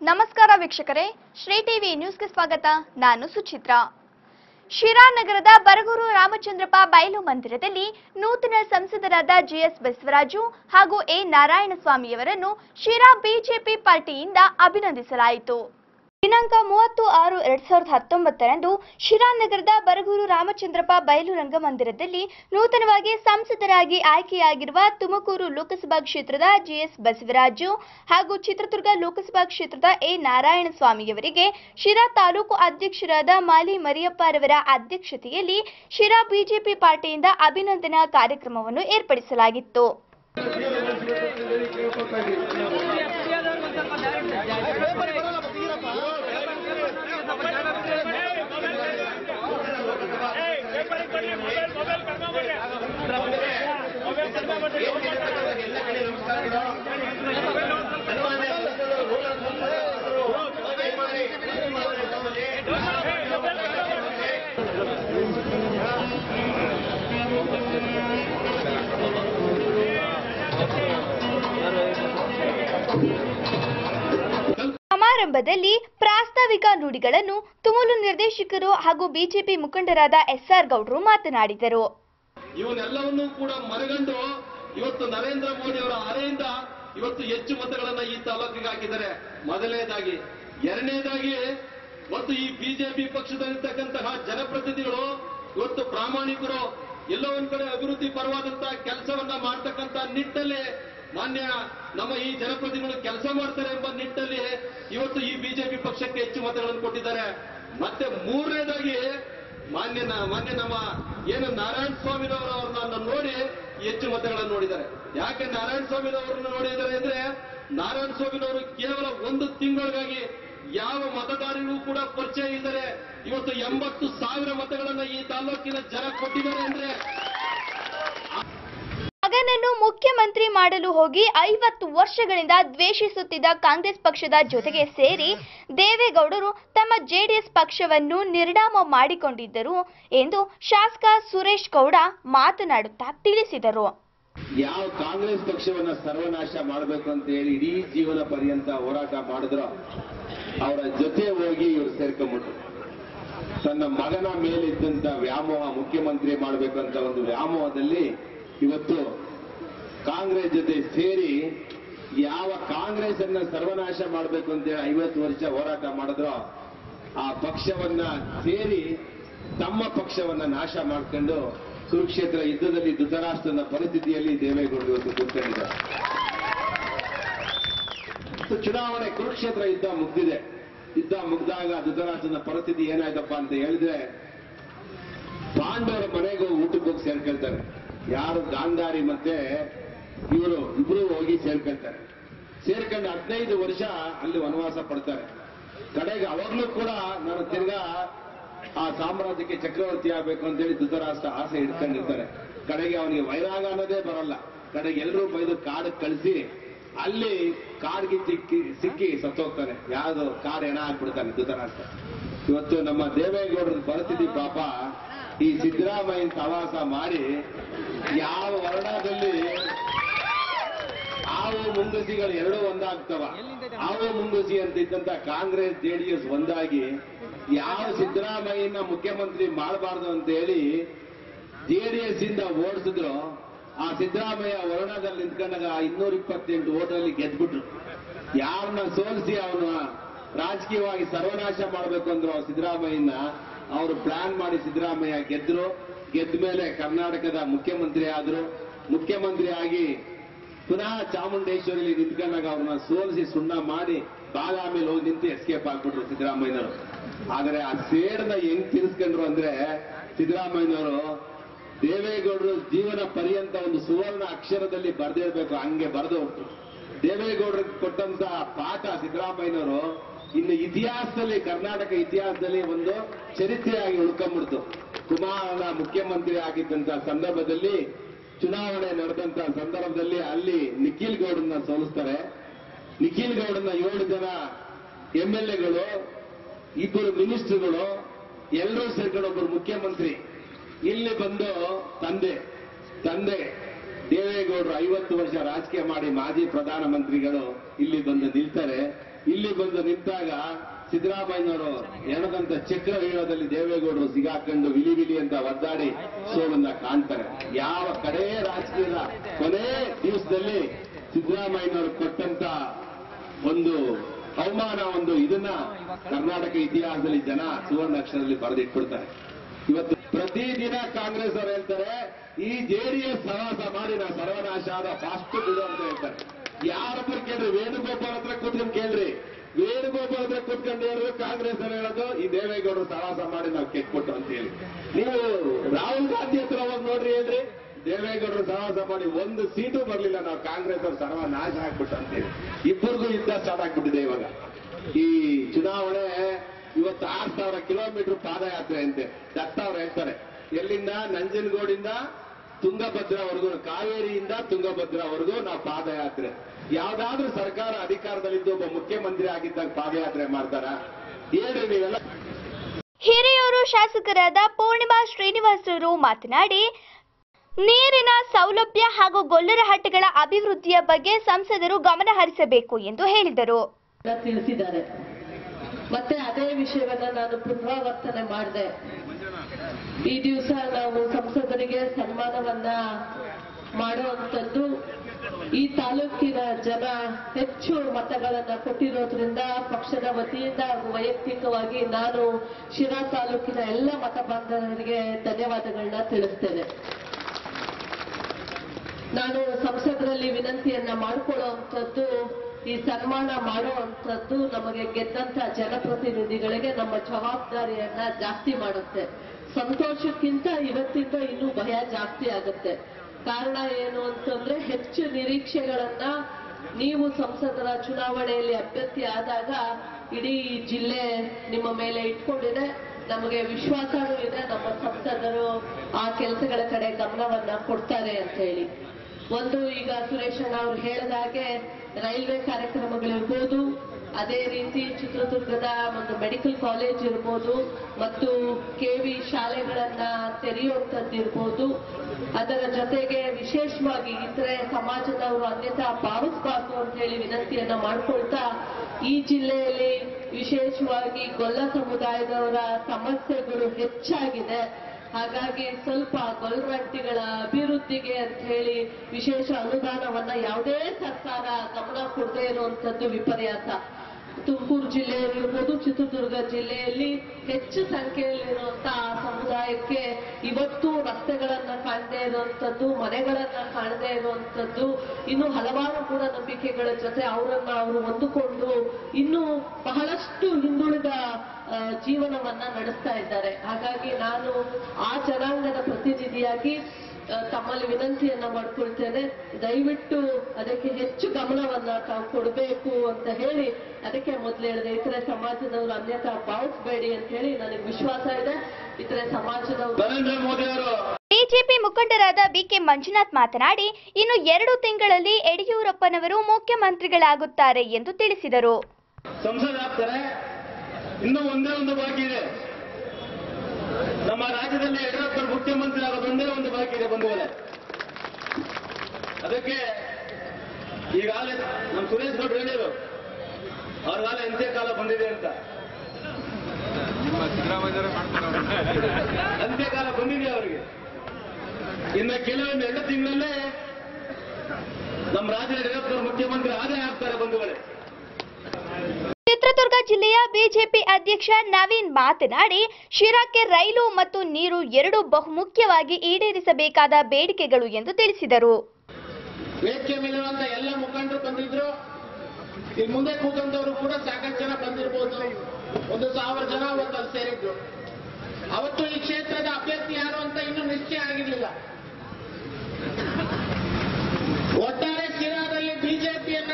ನಮಸ್ಕಾರ ವೀಕ್ಷಕರೇ ಶ್ರೀ ಟಿವಿ ನ್ಯೂಸ್ಗೆ ಸ್ವಾಗತ ನಾನು ಸುಚಿತ್ರ ಶಿರಾ ನಗರದ ಬರಗೂರು ರಾಮಚಂದ್ರಪ್ಪ ಬಯಲು ಮಂದಿರದಲ್ಲಿ ನೂತನ ಸಂಸದರಾದ ಜಿಎಸ್ ಬಸವರಾಜು ಹಾಗೂ ಎ ನಾರಾಯಣಸ್ವಾಮಿಯವರನ್ನು ಶಿರಾ ಬಿಜೆಪಿ ಪಾರ್ಟಿಯಿಂದ ಅಭಿನಂದಿಸಲಾಯಿತು ದಿನಾಂಕ ಮೂವತ್ತು ಆರು ಎರಡ್ ಸಾವಿರದ ಹತ್ತೊಂಬತ್ತರಂದು ಶಿರಾ ನಗರದ ಬರಗೂರು ರಾಮಚಂದ್ರಪ್ಪ ಬಯಲು ರಂಗಮಂದಿರದಲ್ಲಿ ನೂತನವಾಗಿ ಸಂಸದರಾಗಿ ಆಯ್ಕೆಯಾಗಿರುವ ತುಮಕೂರು ಲೋಕಸಭಾ ಕ್ಷೇತ್ರದ ಜಿಎಸ್ ಬಸವರಾಜು ಹಾಗೂ ಚಿತ್ರದುರ್ಗ ಲೋಕಸಭಾ ಕ್ಷೇತ್ರದ ಎ ನಾರಾಯಣಸ್ವಾಮಿಯವರಿಗೆ ಶಿರಾ ತಾಲೂಕು ಅಧ್ಯಕ್ಷರಾದ ಮಾಲಿ ಮರಿಯಪ್ಪರವರ ಅಧ್ಯಕ್ಷತೆಯಲ್ಲಿ ಶಿರಾ ಬಿಜೆಪಿ ಪಾರ್ಟಿಯಿಂದ ಅಭಿನಂದನಾ ಕಾರ್ಯಕ್ರಮವನ್ನು ಏರ್ಪಡಿಸಲಾಗಿತ್ತು ಸಮಾರಂಭದಲ್ಲಿ ಪ್ರಾಸ್ತಾವಿಕ ನುಡಿಗಳನ್ನು ತುಮುಲು ನಿರ್ದೇಶಕರು ಹಾಗೂ ಬಿಜೆಪಿ ಮುಖಂಡರಾದ ಎಸ್ಆರ್ ಗೌಡ್ರು ಮಾತನಾಡಿದರು ಇವನ್ನೆಲ್ಲವನ್ನೂ ಕೂಡ ಮನಗಂಡು ಇವತ್ತು ನರೇಂದ್ರ ಮೋದಿ ಅವರ ಅರೆಯಿಂದ ಇವತ್ತು ಹೆಚ್ಚು ಮತಗಳನ್ನ ಈ ತಾಲೂಕಿಗೆ ಹಾಕಿದ್ದಾರೆ ಮೊದಲನೇದಾಗಿ ಎರಡನೇದಾಗಿ ಇವತ್ತು ಈ ಬಿಜೆಪಿ ಪಕ್ಷದಲ್ಲಿರ್ತಕ್ಕಂತಹ ಜನಪ್ರತಿನಿಧಿಗಳು ಇವತ್ತು ಪ್ರಾಮಾಣಿಕರು ಎಲ್ಲೋ ಒಂದ್ ಕಡೆ ಅಭಿವೃದ್ಧಿ ಪರವಾದಂತಹ ಕೆಲಸವನ್ನ ಮಾಡ್ತಕ್ಕಂತ ನಿಟ್ಟಲ್ಲಿ ಮಾನ್ಯ ನಮ್ಮ ಈ ಜನಪ್ರತಿನಿಧಿಗಳು ಕೆಲಸ ಮಾಡ್ತಾರೆ ಎಂಬ ನಿಟ್ಟಲ್ಲಿ ಇವತ್ತು ಈ ಬಿಜೆಪಿ ಪಕ್ಷಕ್ಕೆ ಹೆಚ್ಚು ಮತಗಳನ್ನು ಕೊಟ್ಟಿದ್ದಾರೆ ಮತ್ತೆ ಮೂರನೇದಾಗಿ ಮಾನ್ಯ ನ- ಮಾನ್ಯ ನಮ್ಮ ಏನು ನಾರಾಯಣ ಸ್ವಾಮಿನವರು ಅವ್ರನ್ನ ನೋಡಿ ಹೆಚ್ಚು ಮತಗಳನ್ನು ನೋಡಿದ್ದಾರೆ ಯಾಕೆ ನಾರಾಯಣ ಸ್ವಾಮಿನವರನ್ನ ನೋಡಿದ್ದಾರೆ ಅಂದ್ರೆ ನಾರಾಯಣ ಸ್ವಾಮಿನವರು ಕೇವಲ ಒಂದು ತಿಂಗಳಿಗಾಗಿ ಯಾವ ಮತದಾರರಿಗೂ ಕೂಡ ಪರಿಚಯ ಇದ್ದಾರೆ ಇವತ್ತು ಎಂಬತ್ತು ಸಾವಿರ ಮತಗಳನ್ನ ಈ ತಾಲೂಕಿನ ಜನ ಕೊಟ್ಟಿದ್ದಾರೆ ಅಂದ್ರೆ ಮಗನನ್ನು ಮುಖ್ಯಮಂತ್ರಿ ಮಾಡಲು ಹೋಗಿ ಐವತ್ತು ವರ್ಷಗಳಿಂದ ದ್ವೇಷಿಸುತ್ತಿದ್ದ ಕಾಂಗ್ರೆಸ್ ಪಕ್ಷದ ಜೊತೆಗೆ ಸೇರಿ ದೇವೇಗೌಡರು ತಮ್ಮ ಜೆಡಿಎಸ್ ಪಕ್ಷವನ್ನು ನಿರ್ನಾಮ ಮಾಡಿಕೊಂಡಿದ್ದರು ಎಂದು ಶಾಸಕ ಸುರೇಶ್ ಗೌಡ ಮಾತನಾಡುತ್ತಾ ತಿಳಿಸಿದರು ಯಾವ ಕಾಂಗ್ರೆಸ್ ಪಕ್ಷವನ್ನ ಸರ್ವನಾಶ ಮಾಡಬೇಕು ಅಂತ ಹೇಳಿ ಇಡೀ ಜೀವನ ಪರ್ಯಂತ ಹೋರಾಟ ಮಾಡಿದ್ರು ಅವರ ಜೊತೆ ಹೋಗಿ ಇವರು ಸೇರ್ಕೊಂಡ್ಬಿಟ್ರು ತನ್ನ ಮಗನ ಮೇಲಿದ್ದಂತ ವ್ಯಾಮೋಹ ಮುಖ್ಯಮಂತ್ರಿ ಮಾಡಬೇಕಂತ ಒಂದು ವ್ಯಾಮೋಹದಲ್ಲಿ ಇವತ್ತು ಕಾಂಗ್ರೆಸ್ ಜೊತೆ ಸೇರಿ ಯಾವ ಕಾಂಗ್ರೆಸ್ ಅನ್ನ ಸರ್ವನಾಶ ಮಾಡಬೇಕು ಅಂತ ಹೇಳಿ ಐವತ್ತು ವರ್ಷ ಹೋರಾಟ ಮಾಡಿದ್ರು ಆ ಪಕ್ಷವನ್ನ ಸೇರಿ ತಮ್ಮ ಪಕ್ಷವನ್ನ ನಾಶ ಮಾಡ್ಕೊಂಡು ಕುರುಕ್ಷೇತ್ರ ಯುದ್ಧದಲ್ಲಿ ಧೃತರಾಷ್ಟ್ರನ ಪರಿಸ್ಥಿತಿಯಲ್ಲಿ ದೇವೇಗೌಡರು ಇವತ್ತು ಕೂತ್ಕೊಂಡಿದ್ದಾರೆ ಮತ್ತು ಚುನಾವಣೆ ಕುರುಕ್ಷೇತ್ರ ಯುದ್ಧ ಮುಗ್ದಿದೆ ಯುದ್ಧ ಮುಗ್ದಾಗ ಧೃತರಾಷ್ಟ್ರನ ಪರಿಸ್ಥಿತಿ ಏನಾಯ್ತಪ್ಪ ಅಂತ ಹೇಳಿದ್ರೆ ಪಾಂಡವರ ಮನೆಗೆ ಹೋಗಿ ಊಟಕ್ಕೆ ಹೋಗಿ ಸೇರ್ಕೊಳ್ತಾರೆ ಯಾರು ಗಾಂಧಾರಿ ಮತ್ತೆ ಇವರು ಇಬ್ರು ಹೋಗಿ ಸೇರ್ಕೊಳ್ತಾರೆ ಸೇರ್ಕೊಂಡು ಹದಿನೈದು ವರ್ಷ ಅಲ್ಲಿ ವನವಾಸ ಪಡ್ತಾರೆ ಕಡೆಗೆ ಅವಾಗ್ಲೂ ಕೂಡ ನಾನು ತಿರ್ಗಾ ಆ ಸಾಮ್ರಾಜ್ಯಕ್ಕೆ ಚಕ್ರವರ್ತಿ ಆಗ್ಬೇಕು ಅಂತೇಳಿ ಧೃತರಾಷ್ಟ್ರ ಆಸೆ ಇಟ್ಕೊಂಡಿರ್ತಾರೆ ಕಡೆಗೆ ಅವನಿಗೆ ವೈರಾಗ ಅನ್ನೋದೇ ಬರಲ್ಲ ಕಡೆಗೆ ಎಲ್ಲರೂ ಬೈದು ಕಾಡಿಗೆ ಕಳಿಸಿ ಅಲ್ಲಿ ಕಾಡ್ಗೆ ಸಿಕ್ಕಿ ಸಿಕ್ಕಿ ಸತ್ತೋಗ್ತಾನೆ ಯಾವ್ದು ಕಾಡ್ ಹೆಣ ಹಾಕ್ಬಿಡ್ತಾನೆ ಧೃತರಾಷ್ಟ್ರ ಇವತ್ತು ನಮ್ಮ ದೇವೇಗೌಡರ ಪರಿಸ್ಥಿತಿ ಪಾಪ ಈ ಸಿದ್ದರಾಮಯ್ಯನ ಸವಾಸ ಮಾಡಿ ಯಾವ ವರ್ಣದಲ್ಲಿ ಆವು ಮುಂಗುಸಿಗಳು ಎರಡೂ ಒಂದಾಗ್ತವ ಆವು ಮುಂಗುಸಿ ಅಂತ ಇದ್ದಂತ ಕಾಂಗ್ರೆಸ್ ಜೆಡಿಎಸ್ ಒಂದಾಗಿ ಯಾವ ಸಿದ್ದರಾಮಯ್ಯನ ಮುಖ್ಯಮಂತ್ರಿ ಮಾಡಬಾರ್ದು ಅಂತ ಹೇಳಿ ಜೆಡಿಎಸ್ ಇಂದ ಓಡಿಸಿದ್ರು ಆ ಸಿದ್ದರಾಮಯ್ಯ ವರ್ಣದಲ್ಲಿ ನಿಂತ್ಕೊಂಡಾಗ ಇನ್ನೂರ ಇಪ್ಪತ್ತೆಂಟು ಓಟಲ್ಲಿ ಗೆದ್ಬಿಟ್ರು ಯಾರನ್ನ ಸೋಲಿಸಿ ಅವನ ರಾಜಕೀಯವಾಗಿ ಸರ್ವನಾಶ ಮಾಡಬೇಕು ಅಂದ್ರು ಆ ಸಿದ್ದರಾಮಯ್ಯನ ಅವರು ಪ್ಲಾನ್ ಮಾಡಿ ಸಿದ್ದರಾಮಯ್ಯ ಗೆದ್ರು ಗೆದ್ದ ಮೇಲೆ ಕರ್ನಾಟಕದ ಮುಖ್ಯಮಂತ್ರಿ ಆದ್ರು ಮುಖ್ಯಮಂತ್ರಿ ಆಗಿ ಪುನಃ ಚಾಮುಂಡೇಶ್ವರಿಲಿ ನಿಂತ್ಕೊಂಡಾಗ ಅವ್ರನ್ನ ಸೋಲಿಸಿ ಸುಣ್ಣ ಮಾಡಿ ಬಾದಾಮಿಲಿ ಹೋಗಿ ನಿಂತು ಎಸ್ಕೇಪ್ ಆಗ್ಬಿಟ್ರು ಸಿದ್ದರಾಮಯ್ಯನವರು ಆದರೆ ಆ ಸೇಡನ್ನ ಹೆಂಗ್ ತಿರ್ಸ್ಕೊಂಡ್ರು ಅಂದ್ರೆ ಸಿದ್ದರಾಮಯ್ಯನವರು ದೇವೇಗೌಡರು ಜೀವನ ಪರ್ಯಂತ ಒಂದು ಸುವರ್ಣ ಅಕ್ಷರದಲ್ಲಿ ಬರ್ದಿರ್ಬೇಕು ಹಂಗೆ ಬರೆದು ಹೋಗ್ತು ದೇವೇಗೌಡರಿಗೆ ಕೊಟ್ಟಂತ ಪಾಠ ಸಿದ್ದರಾಮಯ್ಯನವರು ಇನ್ನು ಇತಿಹಾಸದಲ್ಲಿ ಕರ್ನಾಟಕ ಇತಿಹಾಸದಲ್ಲಿ ಒಂದು ಚರಿತ್ರೆಯಾಗಿ ಉಳ್ಕೊಂಡ್ಬಿಡ್ತು ಕುಮಾರನ ಮುಖ್ಯಮಂತ್ರಿ ಆಗಿದ್ದಂತ ಸಂದರ್ಭದಲ್ಲಿ ಚುನಾವಣೆ ನಡೆದಂತ ಸಂದರ್ಭದಲ್ಲಿ ಅಲ್ಲಿ ನಿಖಿಲ್ ಗೌಡನ್ನ ಸೋಲಿಸ್ತಾರೆ ನಿಖಿಲ್ ಗೌಡನ್ನ ಏಳು ಜನ ಎಂ ಎಲ್ ಎಗಳು ಇಬ್ಬರು ಮಿನಿಸ್ಟರ್ಗಳು ಎಲ್ಲರೂ ಸೇರ್ಕೊಂಡು ಒಬ್ಬರು ಮುಖ್ಯಮಂತ್ರಿ ಇಲ್ಲಿ ಬಂದು ತಂದೆ ತಂದೆ ದೇವೇಗೌಡರು ಐವತ್ತು ವರ್ಷ ರಾಜಕೀಯ ಮಾಡಿ ಮಾಜಿ ಪ್ರಧಾನಮಂತ್ರಿಗಳು ಇಲ್ಲಿ ಬಂದು ನಿಲ್ತಾರೆ ಇಲ್ಲಿ ಬಂದು ನಿಂತಾಗ ಸಿದ್ದರಾಮಯ್ಯನವರು ಎಣದಂತ ಚಕ್ರವ್ಯೂಹದಲ್ಲಿ ದೇವೇಗೌಡರು ಸಿಗಾಕೊಂಡು ವಿಲಿ ವಿಲಿ ಅಂತ ಒದ್ದಾಡಿ ಸೋಲನ್ನ ಕಾಣ್ತಾರೆ ಯಾವ ಕಡೆ ರಾಜಕೀಯದ ಕೊನೆ ದಿವಸದಲ್ಲಿ ಸಿದ್ದರಾಮಯ್ಯನವರು ಕೊಟ್ಟಂತ ಒಂದು ಅವಮಾನ ಒಂದು ಇದನ್ನ ಕರ್ನಾಟಕ ಇತಿಹಾಸದಲ್ಲಿ ಜನ ಸುವರ್ಣ ಅಕ್ಷರದಲ್ಲಿ ಬರೆದಿಟ್ಬಿಡ್ತಾರೆ ಇವತ್ತು ಪ್ರತಿದಿನ ಕಾಂಗ್ರೆಸ್ ಅವರು ಹೇಳ್ತಾರೆ ಈ ಜೆಡಿಎಸ್ ಸಹವಾಸ ಮಾಡಿ ನಾವು ಸರ್ವನಾಶ ಆದ ಫಾಸ್ಟ್ ಬಿಡು ಅಂತ ಹೇಳ್ತಾರೆ ಯಾರತ್ರ ಕೇಳ್ರಿ ವೇಣುಗೋಪಾಲ್ ಹತ್ರ ಕೂತ್ಕೊಂಡು ಕೇಳ್ರಿ ವೇಣುಗೋಪಾಲ್ ಹತ್ರ ಕೂತ್ಕೊಂಡು ಹೇಳಿದ್ರು ಕಾಂಗ್ರೆಸ್ ಅವರು ಹೇಳೋದು ಈ ದೇವೇಗೌಡರು ಸಹವಾಸ ಮಾಡಿ ನಾವು ಕೆಟ್ಕೊಟ್ಟು ಅಂತ ಹೇಳಿ ನೀವು ರಾಹುಲ್ ಗಾಂಧಿ ಹತ್ರ ಹೋಗಿ ನೋಡ್ರಿ ಹೇಳ್ರಿ ದೇವೇಗೌಡರು ಸಹವಾಸ ಮಾಡಿ ಒಂದು ಸೀಟು ಬರ್ಲಿಲ್ಲ ನಾವು ಕಾಂಗ್ರೆಸ್ ಅವ್ರು ಸರ್ವ ನಾಶ ಆಗ್ಬಿಟ್ಟು ಅಂತೇಳಿ ಇಬ್ಬರಿಗೂ ಯುದ್ಧ ಸ್ಟಾರ್ಟ್ ಆಗ್ಬಿಟ್ಟಿದೆ ಇವಾಗ ಈ ಚುನಾವಣೆ ಇವತ್ತು ಆರ್ ಸಾವಿರ ಕಿಲೋಮೀಟರ್ ಪಾದಯಾತ್ರೆ ಅಂತೆ ದತ್ತ ಅವ್ರು ಹೇಳ್ತಾರೆ ಎಲ್ಲಿಂದ ನಂಜನಗೂಡಿಂದ ತುಂಗಭದ್ರವರೆಗೂ ಕಾವೇರಿಯಿಂದ ತುಂಗಭದ್ರವರೆಗೂ ನಾವು ಪಾದಯಾತ್ರೆ ಯಾವ್ದಾದ್ರೂ ಸರ್ಕಾರ ಅಧಿಕಾರದಲ್ಲಿದ್ದು ಒಬ್ಬ ಮುಖ್ಯಮಂತ್ರಿ ಆಗಿದ್ದಾಗ ಪಾದಯಾತ್ರೆ ಮಾಡ್ತಾರ ಹೇಳ್ರಿ ನೀವೆಲ್ಲ ಹಿರಿಯೂರು ಶಾಸಕರಾದ ಪೂರ್ಣಿಮಾ ಶ್ರೀನಿವಾಸರು ಮಾತನಾಡಿ ನೀರಿನ ಸೌಲಭ್ಯ ಹಾಗೂ ಗೊಲ್ಲರಹಟ್ಟಿಗಳ ಅಭಿವೃದ್ಧಿಯ ಬಗ್ಗೆ ಸಂಸದರು ಗಮನ ಹರಿಸಬೇಕು ಎಂದು ಹೇಳಿದರು ಅಂತ ತಿಳಿಸಿದ್ದಾರೆ ಮತ್ತೆ ಅದೇ ವಿಷಯವನ್ನ ನಾನು ಪುನರಾವರ್ತನೆ ಮಾಡಿದೆ ಈ ದಿವಸ ನಾವು ಸಂಸದರಿಗೆ ಸನ್ಮಾನವನ್ನ ಮಾಡುವಂಥದ್ದು ಈ ತಾಲೂಕಿನ ಜನ ಹೆಚ್ಚು ಮತಗಳನ್ನ ಕೊಟ್ಟಿರೋದ್ರಿಂದ ಪಕ್ಷದ ವತಿಯಿಂದ ಹಾಗೂ ವೈಯಕ್ತಿಕವಾಗಿ ನಾನು ಶಿರಾ ತಾಲೂಕಿನ ಎಲ್ಲ ಮತ ಬಾಂಧವರಿಗೆ ಧನ್ಯವಾದಗಳನ್ನ ತಿಳಿಸ್ತೇನೆ ನಾನು ಸಂಸದರಲ್ಲಿ ವಿನಂತಿಯನ್ನ ಮಾಡಿಕೊಳ್ಳುವಂಥದ್ದು ಈ ಸನ್ಮಾನ ಮಾಡುವಂಥದ್ದು ನಮಗೆ ಗೆದ್ದಂತ ಜನಪ್ರತಿನಿಧಿಗಳಿಗೆ ನಮ್ಮ ಜವಾಬ್ದಾರಿಯನ್ನ ಜಾಸ್ತಿ ಮಾಡುತ್ತೆ ಸಂತೋಷಕ್ಕಿಂತ ಇವತ್ತಿಂದ ಇನ್ನೂ ಭಯ ಜಾಸ್ತಿ ಆಗುತ್ತೆ ಕಾರಣ ಏನು ಅಂತಂದ್ರೆ ಹೆಚ್ಚು ನಿರೀಕ್ಷೆಗಳನ್ನ ನೀವು ಸಂಸದರ ಚುನಾವಣೆಯಲ್ಲಿ ಅಭ್ಯರ್ಥಿ ಆದಾಗ ಇಡೀ ಜಿಲ್ಲೆ ನಿಮ್ಮ ಮೇಲೆ ಇಟ್ಕೊಂಡಿದೆ ನಮಗೆ ವಿಶ್ವಾಸನೂ ಇದೆ ನಮ್ಮ ಸಂಸದರು ಆ ಕೆಲಸಗಳ ಕಡೆ ಗಮನವನ್ನ ಕೊಡ್ತಾರೆ ಅಂತ ಹೇಳಿ ಒಂದು ಈಗ ಸುರೇಶ್ ಅಣ್ಣ ಅವ್ರು ಹೇಳಿದ ಹಾಗೆ ರೈಲ್ವೆ ಕಾರ್ಯಕ್ರಮಗಳಿರ್ಬೋದು ಅದೇ ರೀತಿ ಚಿತ್ರದುರ್ಗದ ಒಂದು ಮೆಡಿಕಲ್ ಕಾಲೇಜ್ ಇರ್ಬೋದು ಮತ್ತು ಕೆವಿ ಶಾಲೆಗಳನ್ನ ತೆರೆಯುವಂಥದ್ದಿರ್ಬೋದು ಅದರ ಜೊತೆಗೆ ವಿಶೇಷವಾಗಿ ಇತರೆ ಸಮಾಜದವರು ಅನ್ಯಥಾ ಭಾವಿಸಬಾರ್ದು ಅಂತ ಹೇಳಿ ವಿನಂತಿಯನ್ನ ಮಾಡ್ಕೊಳ್ತಾ ಈ ಜಿಲ್ಲೆಯಲ್ಲಿ ವಿಶೇಷವಾಗಿ ಗೊಲ್ಲ ಸಮುದಾಯದವರ ಸಮಸ್ಯೆಗಳು ಹೆಚ್ಚಾಗಿದೆ ಹಾಗಾಗಿ ಸ್ವಲ್ಪ ಗೊಲ್ರಟ್ಟಿಗಳ ಅಭಿವೃದ್ಧಿಗೆ ಅಂತ ಹೇಳಿ ವಿಶೇಷ ಅನುದಾನವನ್ನ ಯಾವುದೇ ಸರ್ಕಾರ ಗಮನ ಕೊಡದೇ ಇರುವಂತದ್ದು ವಿಪರ್ಯಾಸ ತುಮಕೂರು ಜಿಲ್ಲೆಯಲ್ಲಿರ್ಬೋದು ಚಿತ್ರದುರ್ಗ ಜಿಲ್ಲೆಯಲ್ಲಿ ಹೆಚ್ಚು ಸಂಖ್ಯೆಯಲ್ಲಿರುವಂತಹ ಸಮುದಾಯಕ್ಕೆ ಇವತ್ತು ರಸ್ತೆಗಳನ್ನ ಕಾಣದೇ ಇರುವಂತದ್ದು ಮನೆಗಳನ್ನ ಕಾಣದೇ ಇರುವಂತದ್ದು ಇನ್ನು ಹಲವಾರು ಕೂಡ ನಂಬಿಕೆಗಳ ಜೊತೆ ಅವರನ್ನ ಅವರು ಹೊಂದಿಕೊಂಡು ಇನ್ನು ಬಹಳಷ್ಟು ಹಿಂದುಳಿದ ಆ, ಜೀವನವನ್ನ ನಡೆಸ್ತಾ ಇದ್ದಾರೆ ಹಾಗಾಗಿ ನಾನು ಆ ಜನಾಂಗದ ಪ್ರತಿನಿಧಿಯಾಗಿ ಆ, ತಮ್ಮಲ್ಲಿ ವಿನಂತಿಯನ್ನ ಮಾಡ್ಕೊಳ್ತೇನೆ ದಯವಿಟ್ಟು ಅದಕ್ಕೆ ಹೆಚ್ಚು ಗಮನವನ್ನ ತಾವು ಕೊಡಬೇಕು ಅಂತ ಹೇಳಿ ಅದಕ್ಕೆ ಮೊದಲು ಹೇಳಿದೆ ಇತರೆ ಸಮಾಜದವರು ಅನ್ಯಥಾ ಭಾವಿಸಬೇಡಿ ಅಂತ ಹೇಳಿ ನನಗೆ ವಿಶ್ವಾಸ ಇದೆ ಇತರೆ ಸಮಾಜದವರು ನರೇಂದ್ರ ಮೋದಿ ಅವರು ಬಿಜೆಪಿ ಮುಖಂಡರಾದ ಬಿಕೆ ಮಂಜುನಾಥ್ ಮಾತನಾಡಿ ಇನ್ನು ಎರಡು ತಿಂಗಳಲ್ಲಿ ಯಡಿಯೂರಪ್ಪನವರು ಮುಖ್ಯಮಂತ್ರಿಗಳಾಗುತ್ತಾರೆ ಎಂದು ತಿಳಿಸಿದರು ಸಂಸದ ಆಗ್ತಾರೆ ಇನ್ನೂ ಒಂದೇ ಒಂದು ಬಾಕಿ ಇದೆ ನಮ್ಮ ರಾಜ್ಯದಲ್ಲಿ ಯಡಿಯೂರಪ್ಪರು ಮುಖ್ಯಮಂತ್ರಿ ಆಗೋದು ಒಂದೇ ಒಂದು ಬಾಕಿ ಇದೆ ಬಂಧುಗಳೇ ಅದಕ್ಕೆ ಈಗಾಗಲೇ ನಮ್ಮ ಸುರೇಶ್ ಗೌಡ್ರು ಹೇಳಿದ್ರು ಅವ್ರಿಗಾಗಲೇ ಎಂತೆ ಕಾಲ ಬಂದಿದೆ ಅಂತ ಅಂತ್ಯಕಾಲ ಬಂದಿದೆ ಅವರಿಗೆ ಇನ್ನು ಕೆಲವೊಂದು ಎರಡು ತಿಂಗಳಲ್ಲೇ ನಮ್ಮ ರಾಜ್ಯ ಯಡಿಯೂರಪ್ಪರು ಮುಖ್ಯಮಂತ್ರಿ ಆದೇ ಆಗ್ತಾರೆ ಬಂಧುಗಳೇ ಚಿತ್ರದುರ್ಗ ಜಿಲ್ಲೆಯ ಬಿಜೆಪಿ ಅಧ್ಯಕ್ಷ ನವೀನ್ ಮಾತನಾಡಿ ಶಿರಾಕ್ಕೆ ರೈಲು ಮತ್ತು ನೀರು ಎರಡು ಬಹುಮುಖ್ಯವಾಗಿ ಈಡೇರಿಸಬೇಕಾದ ಬೇಡಿಕೆಗಳು ಎಂದು ತಿಳಿಸಿದರು ವೇದಿಕೆ ಮೇಲಿರುವಂತ ಎಲ್ಲ ಮುಖಂಡರು ಬಂದಿದ್ರು ಇಲ್ಲಿ ಮುಂದೆ ಕೂತಂತವರು ಕೂಡ ಸಾಕಷ್ಟು ಜನ ಬಂದಿರ್ಬೋದು ಒಂದು ಸಾವಿರ ಜನ ಅವತ್ತು ಅಲ್ಲಿ ಸೇರಿದ್ರು ಅವತ್ತು ಈ ಕ್ಷೇತ್ರದ ಅಭ್ಯರ್ಥಿ ಯಾರು ಅಂತ ಇನ್ನೂ ನಿಶ್ಚಯ ಆಗಿರ್ಲಿಲ್ಲ ಒಟ್ಟಾರೆ ಶಿರಾದಲ್ಲಿ ಬಿಜೆಪಿಯನ್ನ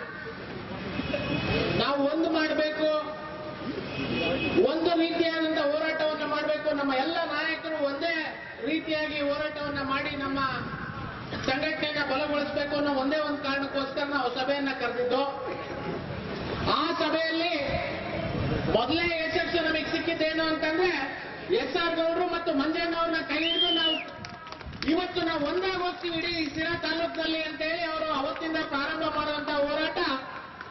ನಾವು ಒಂದು ಮಾಡಬೇಕು ಒಂದು ರೀತಿಯಾದಂತ ಹೋರಾಟವನ್ನ ಮಾಡಬೇಕು ನಮ್ಮ ಎಲ್ಲ ನಾಯಕರು ಒಂದೇ ರೀತಿಯಾಗಿ ಹೋರಾಟವನ್ನ ಮಾಡಿ ನಮ್ಮ ಸಂಘಟನೆಯನ್ನ ಬಲಗೊಳಿಸಬೇಕು ಅನ್ನೋ ಒಂದೇ ಒಂದು ಕಾರಣಕ್ಕೋಸ್ಕರ ನಾವು ಸಭೆಯನ್ನ ಕರೆದಿದ್ದು ಆ ಸಭೆಯಲ್ಲಿ ಮೊದಲೇ ಯಶಸ್ಸು ನಮಗೆ ಸಿಕ್ಕಿದ್ದೇನು ಅಂತಂದ್ರೆ ಎಸ್ ಆರ್ ಗೌಡ್ರು ಮತ್ತು ಮಂಜಣ್ಣವ್ರನ್ನ ಕೈ ಹಿಡಿದು ನಾವು ಇವತ್ತು ನಾವು ಒಂದಾಗಿ ಹೋಗ್ತೀವಿ ಇಡೀ ಸಿರಾ ತಾಲೂಕಿನಲ್ಲಿ ಅಂತ ಹೇಳಿ ಅವರು ಅವತ್ತಿಂದ ಪ್ರಾರಂಭ ಮಾಡುವಂತ ಹೋರಾಟ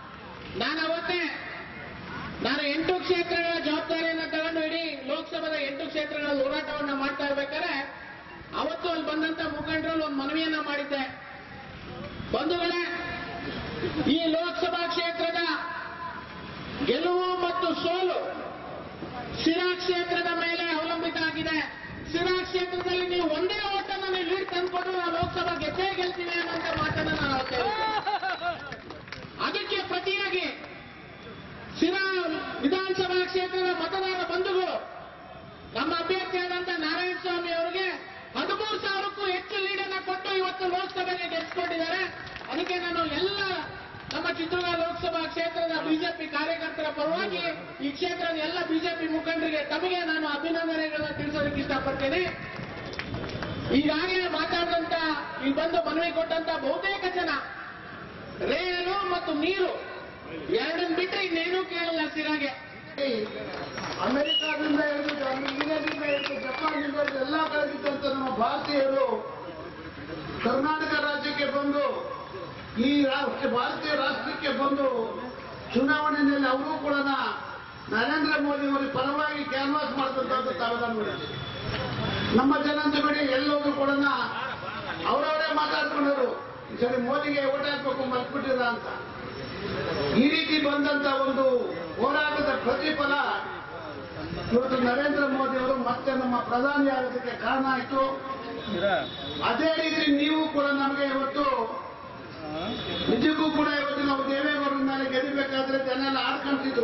ನಾನು ಅವತ್ತೇ ನಾನು ಎಂಟು ಕ್ಷೇತ್ರಗಳ ಜವಾಬ್ದಾರಿಯನ್ನ ತಗೊಂಡು ಇಡೀ ಲೋಕಸಭಾದ ಎಂಟು ಕ್ಷೇತ್ರಗಳ ಹೋರಾಟವನ್ನ ಮಾಡ್ತಾ ಇರ್ಬೇಕಾದ್ರೆ ಅವತ್ತು ಅಲ್ಲಿ ಬಂದಂತ ಮುಖಂಡರಲ್ಲಿ ಒಂದು ಮನವಿಯನ್ನ ಮಾಡಿದ್ದೆ ಬಂಧುಗಳೇ ಈ ಲೋಕಸಭಾ ಕ್ಷೇತ್ರದ ಗೆಲುವು ಮತ್ತು ಸೋಲು ಸಿರಾ ಕ್ಷೇತ್ರದ ಮೇಲೆ ಅವಲಂಬಿತ ಆಗಿದೆ ಸಿರಾ ಕ್ಷೇತ್ರದಲ್ಲಿ ನೀವು ಒಂದೇ ಓಟನ್ನು ನೀವು ಲೀಡ್ ತಂದ್ಕೊಂಡು ನಾವು ಲೋಕಸಭಾ ಗೆದ್ದೇ ಗೆಲ್ತೀವಿ ಅನ್ನೋಂಥ ಮಾತನ್ನ ನಾನು ಅವತ್ತು ಹೇಳಿದ್ದೆ. ಅದಕ್ಕೆ ಪ್ರತಿಯಾಗಿ ಸಿರಾ ವಿಧಾನಸಭಾ ಕ್ಷೇತ್ರದ ಮತದಾರ ಬಂಧುಗಳು ನಮ್ಮ ಅಭ್ಯರ್ಥಿಯಾದಂತ ನಾರಾಯಣ ಸ್ವಾಮಿ ಅವರಿಗೆ ಹದಿಮೂರು ಸಾವಿರಕ್ಕೂ ಹೆಚ್ಚು ಲೀಡನ್ನ ಕೊಟ್ಟು ಇವತ್ತು ಲೋಕಸಭೆಗೆ ಗೆದ್ದುಕೊಂಡಿದ್ದಾರೆ ಅದಕ್ಕೆ ನಾನು ಎಲ್ಲ ನಮ್ಮ ಚಿತ್ರದುರ್ಗ ಲೋಕಸಭಾ ಕ್ಷೇತ್ರದ ಬಿಜೆಪಿ ಕಾರ್ಯಕರ್ತರ ಪರವಾಗಿ ಈ ಕ್ಷೇತ್ರದ ಎಲ್ಲ ಬಿಜೆಪಿ ಮುಖಂಡರಿಗೆ ತಮಗೆ ನಾನು ಅಭಿನಂದನೆಗಳನ್ನ ತಿಳಿಸೋದಕ್ಕೆ ಇಷ್ಟಪಡ್ತೇನೆ ಈಗಾಗಲೇ ಮಾತಾಡಿದಂತ ಇಲ್ಲಿ ಬಂದು ಮನವಿ ಕೊಟ್ಟಂತ ಬಹುತೇಕ ಜನ ರೇಲು ಮತ್ತು ನೀರು ಎರಡನ್ನ ಬಿಟ್ಟರೆ ಇನ್ನೇನೂ ಕೇಳಿಲ್ಲ ಸಿರಾಗೆ ಅಮೆರಿಕಾದಿಂದ ಹಿಡಿದು ಇಂಗ್ಲೆಂಡಿಂದ ಹಿಡಿದು ಜಪಾನ್ನಿಂದ ಹಿಡಿದು ಎಲ್ಲ ಕಡೆಗಿದ್ದಂತ ನಮ್ಮ ಭಾರತೀಯರು ಕರ್ನಾಟಕ ರಾಜ್ಯಕ್ಕೆ ಬಂದು ಈ ರಾಷ್ಟ್ರ ಭಾರತೀಯ ರಾಷ್ಟ್ರಕ್ಕೆ ಬಂದು ಚುನಾವಣೆಯಲ್ಲಿ ಅವರು ಕೂಡ ನರೇಂದ್ರ ಮೋದಿ ಅವರ ಪರವಾಗಿ ಕ್ಯಾನ್ವಾಸ್ ಮಾಡಿದಂತದ್ದು ತಾವೆಲ್ಲ ನೋಡಿದ್ದೀವಿ ನಮ್ಮ ಜನಾಂಗಗಳಿಗೆ ಎಲ್ಲೋದ್ರು ಕೂಡ ಅವರವರೇ ಮಾತಾಡ್ಕೊಂಡರು ಈ ಸರಿ ಮೋದಿಗೆ ಓಟ್ ಹಾಕ್ಬೇಕು ಮರ್ತ್ಬಿಟ್ಟಿರ ಅಂತ ಈ ರೀತಿ ಬಂದಂತ ಒಂದು ಹೋರಾಟದ ಪ್ರತಿಫಲ ಇವತ್ತು ನರೇಂದ್ರ ಮೋದಿ ಅವರು ಮತ್ತೆ ನಮ್ಮ ಪ್ರಧಾನಿ ಆಗೋದಕ್ಕೆ ಕಾರಣ ಆಯ್ತು ಅದೇ ರೀತಿ ನೀವು ಕೂಡ ನಮಗೆ ಇವತ್ತು ನಿಜಕ್ಕೂ ಕೂಡ ಇವತ್ತು ನಾವು ದೇವೇಗೌಡರ ಮೇಲೆ ಗೆಲ್ಲಬೇಕಾದ್ರೆ ಜನ ಎಲ್ಲ ಆಡ್ಕೊಂತಿದ್ರು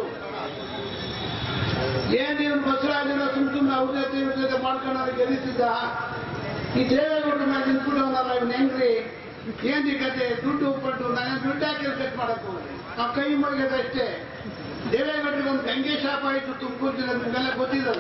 ಏನ್ ಇವನು ಬಸವರಾಜನ ಸುಮ್ ಸುಮ್ಮನೆ ಅವ್ರ ಜೊತೆ ಇವ್ರ ಜೊತೆ ಮಾಡ್ಕೊಂಡು ಅವ್ರಿಗೆ ಗೆಲ್ಲಿಸಿದ್ದ ಈ ದೇವೇಗೌಡರ ಮೇಲೆ ನಿಂತ್ಬಿಡೋನಲ್ಲ ಇವ್ನ ಹೆಂಗ್ರಿ ಏನ್ ಈ ಕತೆ ದುಡ್ಡು ಪಟ್ಟು ನಾನು ದುಡ್ಡು ಹಾಕಿ ಚೆಕ್ ಮಾಡಕ್ ಹೋಗ್ರಿ ನಾವು ಕೈ ಮುಗಿದ ಅಷ್ಟೇ ದೇವೇಗೌಡರಿಗೆ ಒಂದು ಗಂಗೆ ಶಾಪ ಆಯ್ತು ತುಮಕೂರು ಜಿಲ್ಲೆ ನಿಮ್ಗೆಲ್ಲ ಗೊತ್ತಿದ್ದಲ್ಲ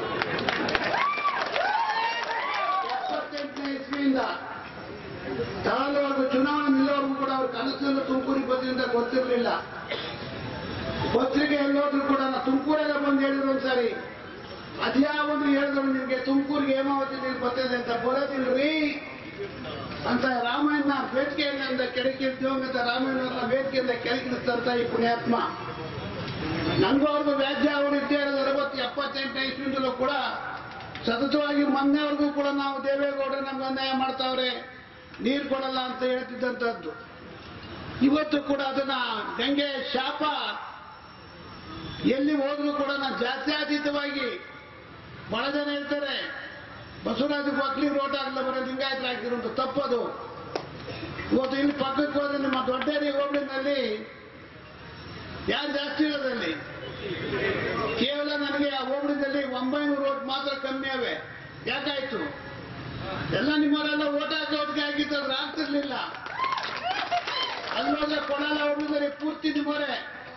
ಎಪ್ಪತ್ತೆಂಟನೇ ಇಸ್ವಿಯಿಂದ ತಾಲೂಕು ಚುನಾವಣೆ ನಿಲ್ಲೋರ್ಗೂ ಕೂಡ ಅವ್ರ ಕನಸಿನಲ್ಲೂ ತುಮಕೂರಿಗೆ ಬಂದ್ರಿಂದ ಗೊತ್ತಿರಲಿಲ್ಲ ಪತ್ರಿಕೆ ಎಲ್ಲೋದ್ರು ಕೂಡ ನಾ ತುಮಕೂರೆಲ್ಲ ಬಂದು ಹೇಳಿದ್ರು ಒಂದ್ಸಾರಿ ಅದ್ಯಾವುದು ಹೇಳಿದ್ರು ನಿಮ್ಗೆ ತುಮಕೂರಿಗೆ ಹೇಮಾವತಿ ನೀರು ಬರ್ತಿದೆ ಅಂತ ಬರೋದಿಲ್ರಿ ಅಂತ ರಾಮಾಯಣ ವೇದಿಕೆಯಿಂದ ಕೆಳಗಿಳಿದಂತ ರಾಮಾಯಣ ವೇದಿಕೆಯಿಂದ ಕೆಳಗಿಳಿಸ್ತಂತ ಈ ಪುಣ್ಯಾತ್ಮ ನಂಗೂ ಅವ್ರಿಗೂ ವ್ಯಾಜ್ಯ ಅವರು ಇದ್ದೇ ಇರೋದು ಅರವತ್ತು ಎಪ್ಪತ್ತೆಂಟನೇ ಇಸ್ವಿಯಿಂದಲೂ ಕೂಡ ಸತತವಾಗಿ ಮೊನ್ನೆವರೆಗೂ ಕೂಡ ನಾವು ದೇವೇಗೌಡರು ನಮ್ಗೆ ಅನ್ಯಾಯ ಮಾಡ್ತಾವ್ರೆ ನೀರು ಕೊಡಲ್ಲ ಅಂತ ಹೇಳ್ತಿದ್ದಂಥದ್ದು ಇವತ್ತು ಕೂಡ ಅದನ್ನ ಗಂಗೆ ಶಾಪ ಎಲ್ಲಿ ಹೋದ್ರು ಕೂಡ ನಾನು ಜಾತ್ಯಾತೀತವಾಗಿ ಬಹಳ ಜನ ಹೇಳ್ತಾರೆ ಬಸವರಾಜ ಒಕ್ಲಿ ರೋಡ್ ಆಗಲ್ಲ ಬರೋ ಲಿಂಗಾಯತರ ಆಗ್ತಿರೋದು ತಪ್ಪದು ಇವತ್ತು ಇಲ್ಲಿ ಪಕ್ಕಕ್ಕೆ ಹೋದ್ರೆ ನಿಮ್ಮ ದೊಡ್ಡೇರಿ ಹೋಬಳಿನಲ್ಲಿ ಯಾರು ಜಾಸ್ತಿ ಇರೋದಲ್ಲಿ ಕೇವಲ ನನಗೆ ಆ ಹೋಬಳಿನಲ್ಲಿ ಒಂಬೈನೂರು ಓಟ್ ಮಾತ್ರ ಕಮ್ಮಿ ಅವೆ ಯಾಕಾಯ್ತು ಎಲ್ಲ ನಿಮ್ಮವರೆಲ್ಲ ಓಟ್ ಹಾಕೋದಕ್ಕೆ ಆಗಿದ್ದರೆ ಆಗ್ತಿರ್ಲಿಲ್ಲ ಅಲ್ಲೋದ್ರೆ ಕೊಡಲ್ಲ ಹೋಬಳಿನಲ್ಲಿ ಪೂರ್ತಿ ನಿಮ್ಮವರೇ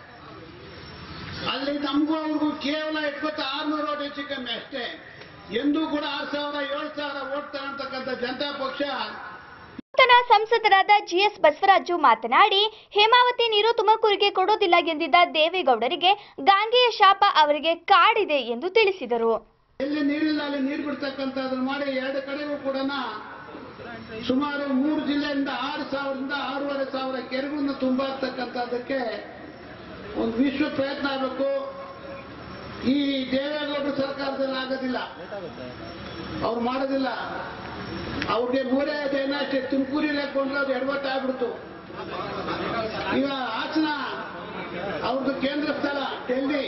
ಅಲ್ಲಿ ನಮಗೂ ಅವ್ರಿಗೂ ಕೇವಲ ಇಪ್ಪತ್ತು ಆರ್ನೂರು ಓಟ್ ಹೆಚ್ಚು ಕಮ್ಮಿ ಅಷ್ಟೇ ಎಂದೂ ಕೂಡ ಆರು ಸಾವಿರ ಏಳು ಸಾವಿರ ಓಟ್ ತಗೊಳ್ತಕ್ಕಂಥ ಜನತಾ ಪಕ್ಷ ನೂತನ ಸಂಸದರಾದ ಜಿಎಸ್ ಬಸವರಾಜು ಮಾತನಾಡಿ ಹೇಮಾವತಿ ನೀರು ತುಮಕೂರಿಗೆ ಕೊಡೋದಿಲ್ಲ ಎಂದಿದ್ದ ದೇವೇಗೌಡರಿಗೆ ಗಾಂಗೆಯ ಶಾಪ ಅವರಿಗೆ ಕಾಡಿದೆ ಎಂದು ತಿಳಿಸಿದರು ಎಲ್ಲಿ ನೀರಿಲ್ಲ ಅಲ್ಲಿ ನೀರು ಬಿಡ್ತಕ್ಕಂಥದ್ದನ್ನು ಮಾಡಿ ಎರಡು ಕಡೆಗೂ ಕೂಡ ಸುಮಾರು ಮೂರು ಜಿಲ್ಲೆಯಿಂದ ಆರು ಸಾವಿರದಿಂದ ಆರೂವರೆ ಸಾವಿರ ಕೆರೆಗಳನ್ನು ತುಂಬಾಕ್ತಕ್ಕಂಥದ್ದಕ್ಕೆ ಒಂದು ವಿಶ್ವ ಪ್ರಯತ್ನ ಆಗಬೇಕು ಈ ದೇವೇಗೌಡರ ಸರ್ಕಾರದಲ್ಲಿ ಆಗೋದಿಲ್ಲ ಅವ್ರು ಮಾಡೋದಿಲ್ಲ ಅವ್ರಿಗೆ ಮೂರೇ ಜನ ಅಷ್ಟೇ ತುಮಕೂರಿಗೆ ಕೊಂಡ್ರೆ ಅದು ಎಡವಟ್ಟು ಆಗ್ಬಿಡ್ತು ಈಗ ಹಾಸನ ಅವ್ರದ್ದು ಕೇಂದ್ರ ಸ್ಥಳ ಡೆಲ್ಲಿ